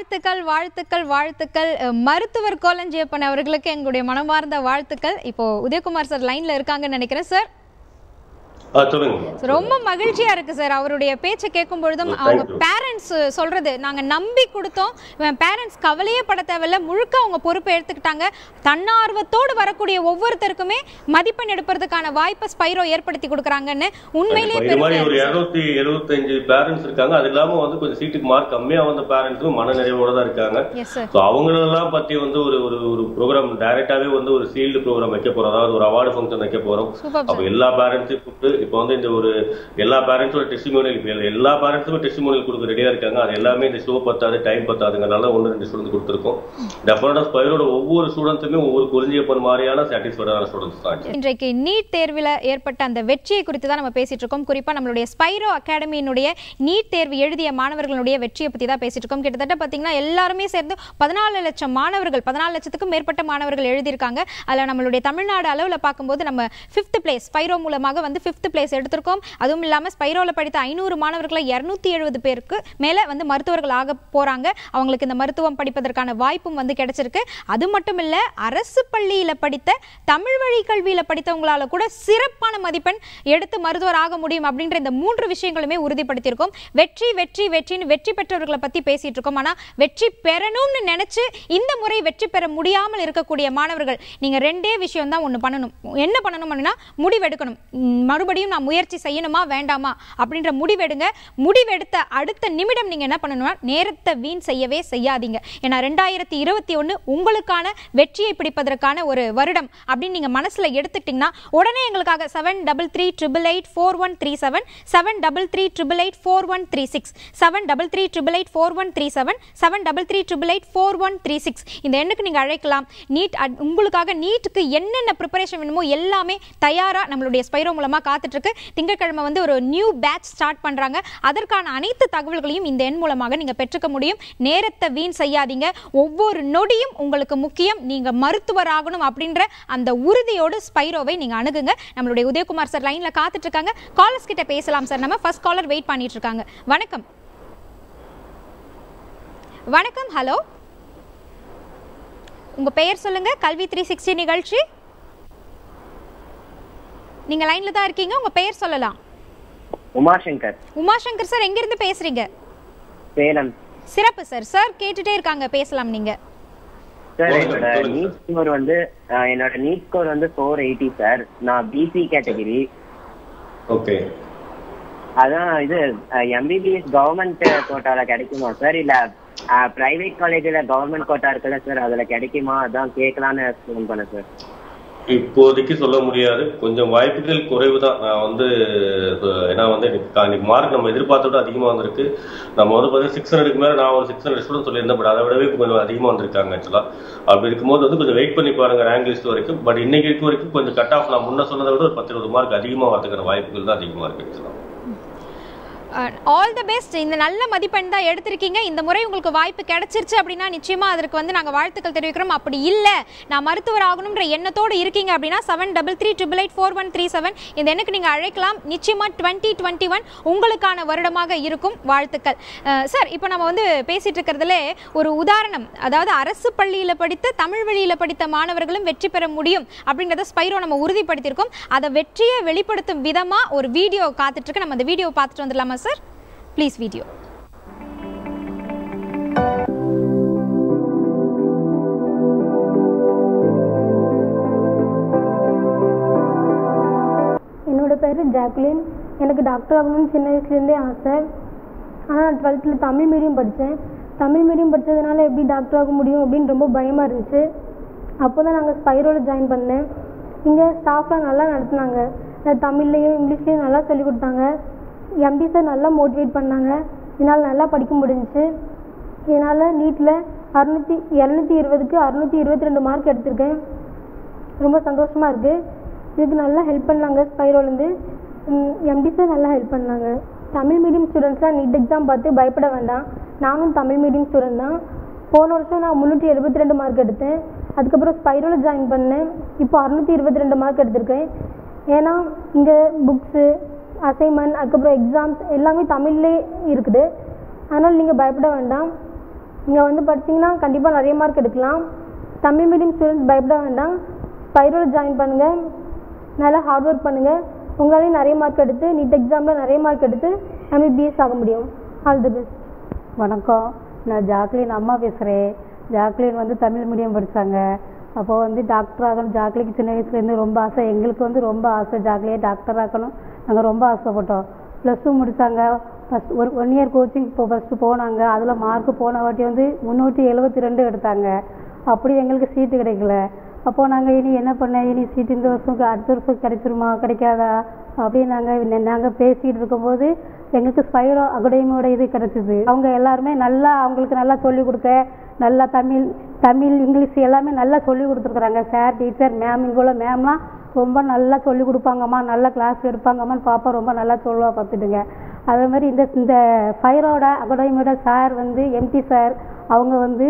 வாழ்த்துக்கள் வாழ்த்துக்கள் வாழ்த்துக்கள் அஹ், மருத்துவர் கோலஞ்சியப்பன் அவர்களுக்கு எங்களுடைய மனமார்ந்த வாழ்த்துக்கள் இப்போ உதயகுமார் சார் லைன்ல இருக்காங்கன்னு நினைக்கிறேன் சார் ஆ சொல்லுங்க ரொம்ப மகிழ்ச்சியா இருக்கு சார் அவருடைய பேச்சை கேட்கும் பொழுதும் Oh, thank அவங்க you. பேரண்ட்ஸ் சொல்றது நாங்க நம்பி கொடுத்தோம் பேரண்ட்ஸ் கவலையே பட தேவையில்ல முழுக்க அவங்க பொறுப்பை எடுத்துக்கிட்டாங்க தன்னார்வத்தோடு வரக்கூடிய ஒவ்வொருத்தருக்குமே மதிப்பெண் எடுப்பதற்கான வாய்ப்பை ஸ்பைரோ ஏற்படுத்தி கொடுக்குறாங்கன்னு உண்மையிலேயே இது மாதிரி ஒரு பெருமையா இருக்கு சார். இருநூத்தி எழுபத்தஞ்சு பேரண்ட்ஸ் இருக்காங்க அது இல்லாம வந்து கொஞ்சம் சீட்டுக்கு மார்க் கம்மியா வந்த பேரண்ட்ஸும் மன நிறைவோட தான் இருக்காங்க Yes, sir. ஸோ அவங்களெல்லாம் பத்தி வந்து ஒரு ஒரு ஒரு ப்ரோக்ராம் டைரக்டாவே வந்து ஒரு சீல்டு ப்ரோக்ராம் வைக்க போறோம் அதாவது ஒரு அவார்டு ஃபங்க்ஷன் வைக்க போறோம் Superb, அப்ப sir. எல்லா பேரண்ட்ஸையும் கூப்பிட்டு இப்போ வந்து இந்த ஒரு எல்லா பேரண்ட்ஸோட டெஸ்டிமோனியல் இப்போ எல்லா பேரண்ட்ஸுமே டெஸ்டிமோனியல் கொடுக்க ரெடியா இருக்காங்க அது எல்லாமே இந்த ஷோ பத்தாது டைம் பத்தாதுங்கிறனால ஒன்று ரெண்டு ஸ்டூடெண்ட் கொடுத்துருக்கோம் டெஃபினட்டா ஸ்பைரோட ஒவ்வொரு ஸ்டூடெண்ட்ஸுமே ஒவ்வொரு குறிஞ்சியப்பன் மாதிரியான சாட்டிஸ்ஃபைடான ஸ்டூடெண்ட்ஸ் தான் இன்றைக்கு நீட் தேர்வில் ஏற்பட்ட அந்த வெற்றியை குறித்து தான் நம்ம பேசிட்டு இருக்கோம் குறிப்பா நம்மளுடைய ஸ்பைரோ அகாடமியினுடைய நீட் தேர்வு எழுதிய மாணவர்களுடைய வெற்றியை பத்தி தான் பேசிட்டு இருக்கோம் கிட்டத்தட்ட பாத்தீங்கன்னா எல்லாருமே சேர்ந்து பதினாலு லட்சம் மாணவர்கள் பதினாலு லட்சத்துக்கும் மேற்பட்ட மாணவர்கள் எழுதியிருக்காங்க அதுல நம்மளுடைய தமிழ்நாடு அளவுல பார்க்கும்போது நம்ம ஃபிஃப்த் பிளேஸ் ஸ்பைரோ மூலமாக வந்து ஃபிஃப்த் பிளேஸ் எடுத்திருக்கோம் அதுவும் இல்லாம ஸ்பைரோல படித்த ஐநூறு மாணவர்களை இருநூத்தி எழுபது பேருக்கு மேல வந்து மருத்துவர்கள் ஆக போறாங்க அவங்களுக்கு இந்த மருத்துவம் படிப்பதற்கான வாய்ப்பும் வந்து கிடைச்சிருக்கு அது மட்டும் இல்ல அரசு பள்ளியில படித்த தமிழ் வழி கல்வியில படித்தவங்களால கூட சிறப்பான மதிப்பெண் எடுத்து மருத்துவர் ஆக முடியும் அப்படின்ற இந்த மூன்று விஷயங்களுமே உறுதிப்படுத்தியிருக்கோம் வெற்றி வெற்றி வெற்றின்னு வெற்றி பெற்றவர்களை பத்தி பேசிட்டு இருக்கோம் ஆனா வெற்றி பெறணும்னு நினைச்சு இந்த முறை வெற்றி பெற முடியாமல் இருக்கக்கூடிய மாணவர்கள் நீங்க ரெண்டே விஷயம் தான் ஒண்ணு பண்ணணும் என்ன பண்ணணும் அப்படின்னா முடிவெடுக்கணும் ம், மறுபடியும் நான் முயற்சி செய்யணுமா வேண்டாமா அப்படின்ற முடிவெடுங்க முடிவெடுத்த அடுத்த நிமிடம் நீங்க என்ன பண்ணணும்னா நேரத்தை வீண் செய்யவே செய்யாதீங்க ஏன்னா ரெண்டாயிரத்தி இருபத்தி ஒன்று உங்களுக்கான வெற்றியை பிடிப்பதற்கான ஒரு வருடம் அப்படின்னு நீங்க மனசுல எடுத்துக்கிட்டீங்கன்னா உடனே எங்களுக்காக seven double three triple eight four one three seven seven double three triple eight four one three six seven double three triple eight four one three seven seven double three triple eight four one three six இந்த எண்ணுக்கு நீங்க அழைக்கலாம் NEET at- உங்களுக்காக நீட்டுக்கு என்னென்ன preparation வேணுமோ எல்லாமே தயாரா நம்மளுடைய ஸ்பைரோ மூலமா காத்துட்டு இருக்கு திங்கட்கிழமை வந்து ஒரு நியூ பேட்ச் ஸ்டார்ட் பண்றாங்க அதற்கான அனைத்து தகவல்களையும் இந்த எண் மூலமாக நீங்க பெற்றுக்க முடியும் நேரத்தை வீண் செய்யாதீங்க ஒவ்வொரு நொடியும் உங்களுக்கு முக்கியம் நீங்க மருத்துவர் ஆகணும் அப்படின்ற அந்த உறுதியோடு ஸ்பைரோவை நீங்க அணுகுங்க நம்மளுடைய உதயகுமார் சார் லைன்ல காத்துட்டு இருக்காங்க காலர்ஸ் கிட்ட பேசலாம் சார் நம்ம ஃபர்ஸ்ட் காலர் வெயிட் பண்ணிட்டு இருக்காங்க வணக்கம் வணக்கம் ஹலோ உங்க பெயர் சொல்லுங்க கல்வி த்ரீ சிக்ஸ்டி நிகழ்ச்சி நீங்க லைன்ல தான் இருக்கீங்க உங்க பெயர் சொல்லலாம் உமாசங்கர் உமாசங்கர் சார் எங்கிருந்து பேசுறீங்க சேலம் சிறப்பு சார் சார் கேட்டுட்டே இருக்காங்க பேசலாம் நீங்க சார் சொல்லுங்க, என்னோட சொல்லுங்க நீட் ஸ்கோர் வந்து அஹ், என்னோட நீட் ஸ்கோர் வந்து ஃபோர் எயிட்டி சார் நான் பிசி கேட்டகரி ஓகே அதான் இது எம்பிபிஎஸ் கவர்மெண்ட் கோட்டால கிடைக்குமா சார் இல்ல பிரைவேட் காலேஜ்ல கவர்மெண்ட் கோட்டா இருக்குல்ல சார் அதுல கிடைக்குமா அதான் கேட்கலான்னு ஃபோன் பண்ணேன் சார் இப்போதைக்கு சொல்ல முடியாது கொஞ்சம் வாய்ப்புகள் குறைவு தான் நான் வந்து அஹ், ஏன்னா வந்து எனக்கு மார்க் நம்ம எதிர்பார்த்த விட அதிகமாக வந்திருக்கு நம்ம வந்து பார்த்தீங்கன்னா சிக்ஸ் ஹண்ட்ரடுக்கு மேலே நான் ஒரு சிக்ஸ் ஹண்ட்ரட் ஸ்டூடெண்ட் சொல்லியிருந்தேன் பட் அதை விடவே கொஞ்சம் அதிகமாக வந்திருக்காங்க ஆக்சுவலாக அப்படி இருக்கும்போது வந்து கொஞ்சம் வெயிட் பண்ணி பாருங்க ரேங்க் லிஸ்ட் வரைக்கும் பட் இன்னைக்கு இருக்க வரைக்கும் கொஞ்சம் கட் ஆஃப் நான் முன்ன சொன்னதை விட ஒரு பத்து இருபது மார்க் அதிகமாக வரதுக்கான வாய்ப்புகள் தான் அதிகமாக இருக்கு ஆக்சுவலாக ஆல் த பெஸ்ட் இந்த நல்ல மதிப்பெண் தான் எடுத்திருக்கீங்க இந்த முறை உங்களுக்கு வாய்ப்பு கிடைச்சிருச்சு அப்படின்னா நிச்சயமா அதற்கு வந்து நாங்க வாழ்த்துக்கள் தெரிவிக்கிறோம் அப்படி இல்ல நான் மருத்துவர் ஆகணும்ன்ற எண்ணத்தோடு இருக்கீங்க அப்படின்னா seven double three triple eight four one three seven இந்த எண்ணுக்கு நீங்க அழைக்கலாம் நிச்சயமா டுவெண்ட்டி டுவெண்ட்டி ஒன் உங்களுக்கான வருடமாக இருக்கும் வாழ்த்துக்கள் சார் இப்போ நம்ம வந்து பேசிட்டு இருக்கிறதுல ஒரு உதாரணம் அதாவது அரசு பள்ளியில படித்த தமிழ் வழியில படித்த மாணவர்களும் வெற்றி பெற முடியும் அப்படிங்கிறத ஸ்பைரோ நம்ம உறுதிப்படுத்தியிருக்கோம் அதை வெற்றியை வெளிப்படுத்தும் விதமா ஒரு வீடியோ காத்துட்டு இருக்கு நம்ம அந்த வீடியோ பார்த்துட்டு வந்துடலாமா சார் ப்ளீஸ் வீடியோ என்னோட பேர் ஜாக்குலின் எனக்கு டாக்டர் ஆகணும்னு சின்ன வயசுலேருந்தே ஆசை ஆனால் நான் டுவெல்த்தில் தமிழ் மீடியம் படித்தேன் தமிழ் மீடியம் படித்ததுனால எப்படி டாக்டர் ஆக முடியும் அப்படின்னு ரொம்ப பயமாக இருந்துச்சு அப்போ தான் நாங்கள் ஸ்பைரோவில் ஜாயின் பண்ணேன் இங்கே ஸ்டாஃப்லாம் நல்லா நடத்துனாங்க நான் தமிழ்லையும் இங்கிலீஷ்லேயும் நல்லா சொல்லிக் கொடுத்தாங்க எம்பி சார் நல்லா மோட்டிவேட் பண்ணாங்க என்னால் நல்லா படிக்க முடிஞ்சுச்சு என்னால் நீட்டில் அறுநூற்றி இரநூத்தி இருபதுக்கு அறுநூற்றி இருபத்தி ரெண்டு மார்க் எடுத்திருக்கேன் ரொம்ப சந்தோஷமாக இருக்குது இதுக்கு நல்லா ஹெல்ப் பண்ணாங்க ஸ்பைரோலேருந்து எம்டி சார் நல்லா ஹெல்ப் பண்ணாங்க தமிழ் மீடியம் ஸ்டூடெண்ட்ஸ்லாம் நீட் எக்ஸாம் பார்த்து பயப்பட வேண்டாம் நானும் தமிழ் மீடியம் ஸ்டூடெண்ட் தான் போன வருஷம் நான் முந்நூற்றி எழுபத்தி ரெண்டு மார்க் எடுத்தேன் அதுக்கப்புறம் ஸ்பைரோவில் ஜாயின் பண்ணேன் இப்போ அறுநூற்றி இருபத்தி ரெண்டு மார்க் எடுத்திருக்கேன் ஏன்னா இங்கே புக்ஸு அசைன்மெண்ட் அதுக்கப்புறம் எக்ஸாம்ஸ் எல்லாமே தமிழ்லே இருக்குது அதனால் நீங்கள் பயப்பட வேண்டாம் இங்கே வந்து படிச்சீங்கன்னா கண்டிப்பாக நிறைய மார்க் எடுக்கலாம் தமிழ் மீடியம் ஸ்டூடெண்ட்ஸ் பயப்பட வேண்டாம் ஸ்பைரோட ஜாயின் பண்ணுங்கள் நல்லா ஹார்ட் ஒர்க் பண்ணுங்கள் உங்களாலேயும் நிறைய மார்க் எடுத்து நீட் எக்ஸாமில் நிறைய மார்க் எடுத்து எம்பிபிஎஸ் ஆக முடியும் ஆல் தி பெஸ்ட் வணக்கம் நான் ஜாக்லின் அம்மா பேசுகிறேன் ஜாக்லின் வந்து தமிழ் மீடியம் படித்தாங்க அப்போ வந்து டாக்டர் ஆகணும் ஜாக்லிக்கு சின்ன வயசுலேருந்து ரொம்ப ஆசை எங்களுக்கு வந்து ரொம்ப ஆசை ஜாக்லியே டாக்டர் ஆக்கணும் நாங்கள் ரொம்ப ஆசைப்பட்டோம் ப்ளஸ் டூ முடித்தாங்க ஃபஸ்ட் ஒரு ஒன் இயர் கோச்சிங் இப்போ ஃபஸ்ட்டு போனாங்க அதில் மார்க்கு போன வாட்டி வந்து முந்நூற்றி எழுபத்தி ரெண்டு எடுத்தாங்க அப்படி எங்களுக்கு சீட்டு கிடைக்கல அப்போது நாங்கள் இனி என்ன பண்ண இனி சீட்டு இந்த வருஷம் அடுத்த வருஷம் கிடைச்சிருமா கிடைக்காதா அப்படின்னு நாங்கள் நாங்கள் பேசிகிட்டு இருக்கும்போது எங்களுக்கு ஸ்பைரோ அகடமியோட இது கிடச்சிது அவங்க எல்லாருமே நல்லா அவங்களுக்கு நல்லா சொல்லிக் கொடுக்க நல்லா தமிழ் தமிழ் இங்கிலீஷ் எல்லாமே நல்லா சொல்லி கொடுத்துருக்குறாங்க சார் டீச்சர் மேம் இங்கே உள்ள மேம்லாம் ரொம்ப நல்லா சொல்லி கொடுப்பாங்கம்மா நல்லா கிளாஸ் எடுப்பாங்கம்மான்னு பாப்பா ரொம்ப நல்லா சொல்லுவா பார்த்துட்டுங்க அதே மாதிரி இந்த இந்த ஃபைரோட அகடமியோட சார் வந்து எம்டி சார் அவங்க வந்து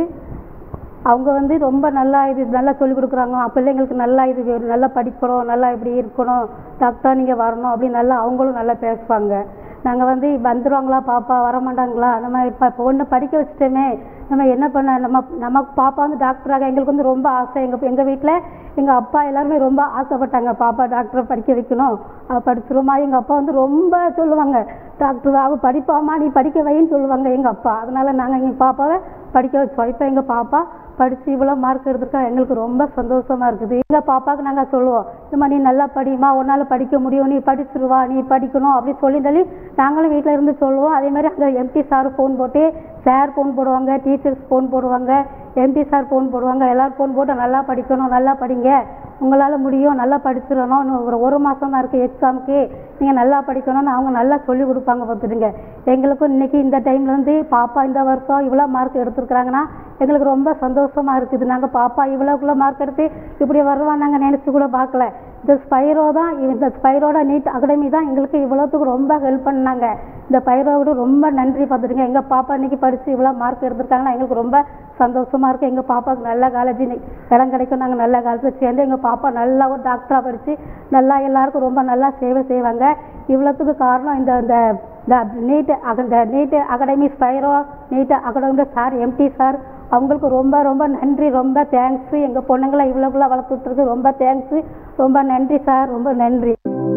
அவங்க வந்து ரொம்ப நல்லா இது நல்லா சொல்லிக் கொடுக்குறாங்க பிள்ளைங்களுக்கு நல்லா இது வேணும், நல்லா படிக்கணும் நல்லா இப்படி இருக்கணும் டாக்டர் நீங்கள் வரணும் அப்படின்னு நல்லா அவங்களும் நல்லா பேசுவாங்க நாங்கள் வந்து வந்துடுவாங்களா பாப்பா வரமாட்டாங்களா நம்ம இப்போ பொண்ணு படிக்க வச்சுட்டோமே நம்ம என்ன பண்ண நம்ம நம்ம பாப்பா வந்து டாக்டராக எங்களுக்கு வந்து ரொம்ப ஆசை எங்கள் எங்கள் வீட்டில் எங்கள் அப்பா எல்லாருமே ரொம்ப ஆசைப்பட்டாங்க பாப்பா டாக்டரை படிக்க வைக்கணும் அவள் படிச்சிருமா எங்கள் அப்பா வந்து ரொம்ப சொல்லுவாங்க டாக்டர் அவள் படிப்பாம்மா நீ படிக்க வைன்னு சொல்லுவாங்க எங்கள் அப்பா அதனால் நாங்கள் எங்கள் பாப்பாவை படிக்க வச்சோம் இப்போ எங்கள் பாப்பா படித்து இவ்வளோ மார்க் எடுத்திருக்கா எங்களுக்கு ரொம்ப சந்தோஷமா இருக்குது எங்கள் பாப்பாவுக்கு நாங்கள் சொல்லுவோம் இந்த மாதிரி நீ நல்லா படிமா உன்னால் படிக்க முடியும் நீ படிச்சிருவா நீ படிக்கணும் அப்படி சொல்லி சொல்லி நாங்களும் வீட்டில் இருந்து சொல்லுவோம் அதே மாதிரி அங்கே எம்பி சார் ஃபோன் போட்டு சார் ஃபோன் போடுவாங்க டீச்சர்ஸ் ஃபோன் போடுவாங்க எம்பி சார் ஃபோன் போடுவாங்க எல்லோரும் ஃபோன் போட்டு நல்லா படிக்கணும் நல்லா படிங்க உங்களால் முடியும் நல்லா படிச்சிடணும் இன்னும் ஒரு ஒரு மாதம் தான் இருக்குது எக்ஸாமுக்கு நீங்கள் நல்லா படிக்கணும்னு அவங்க நல்லா சொல்லி கொடுப்பாங்க பார்த்துடுங்க எங்களுக்கும் இன்னைக்கு இந்த டைம்ல வந்து பாப்பா இந்த வருஷம் இவ்வளோ மார்க் எடுத்திருக்கிறாங்கன்னா எங்களுக்கு ரொம்ப சந்தோஷமா இருக்குது நாங்கள் பாப்பா இவ்வளோக்குள்ள மார்க் எடுத்து இப்படி வருவான் நாங்கள் நினச்சி கூட பார்க்கல இந்த ஸ்பைரோ தான் இந்த ஸ்பைரோட நீட் அகாடமி தான் எங்களுக்கு இவ்வளோத்துக்கு ரொம்ப ஹெல்ப் பண்ணாங்க இந்த பைரோவோட ரொம்ப நன்றி பார்த்துடுங்க எங்கள் பாப்பா இன்னைக்கு படித்து இவ்வளோ மார்க் எடுத்திருக்காங்கன்னா எங்களுக்கு ரொம்ப சந்தோஷமா இருக்குது எங்கள் பாப்பாவுக்கு நல்ல காலேஜ் இடம் கிடைக்கும் நாங்கள் நல்ல காலேஜில் சேர்ந்து எங்கள் பாப்பா நல்லா ஒரு டாக்டராக படித்து நல்லா எல்லாருக்கும் ரொம்ப நல்லா சேவை செய்வாங்க இவ்வளோத்துக்கு காரணம் இந்த இந்த இந்த நீட் இந்த NEET academy Spiro NEET academy sir MD sir அவங்களுக்கு ரொம்ப ரொம்ப நன்றி ரொம்ப தேங்க்ஸு எங்கள் பொண்ணுங்களை இவ்வளோக்குள்ள வளர்த்துட்ருக்கு ரொம்ப தேங்க்ஸு ரொம்ப நன்றி சார் ரொம்ப நன்றி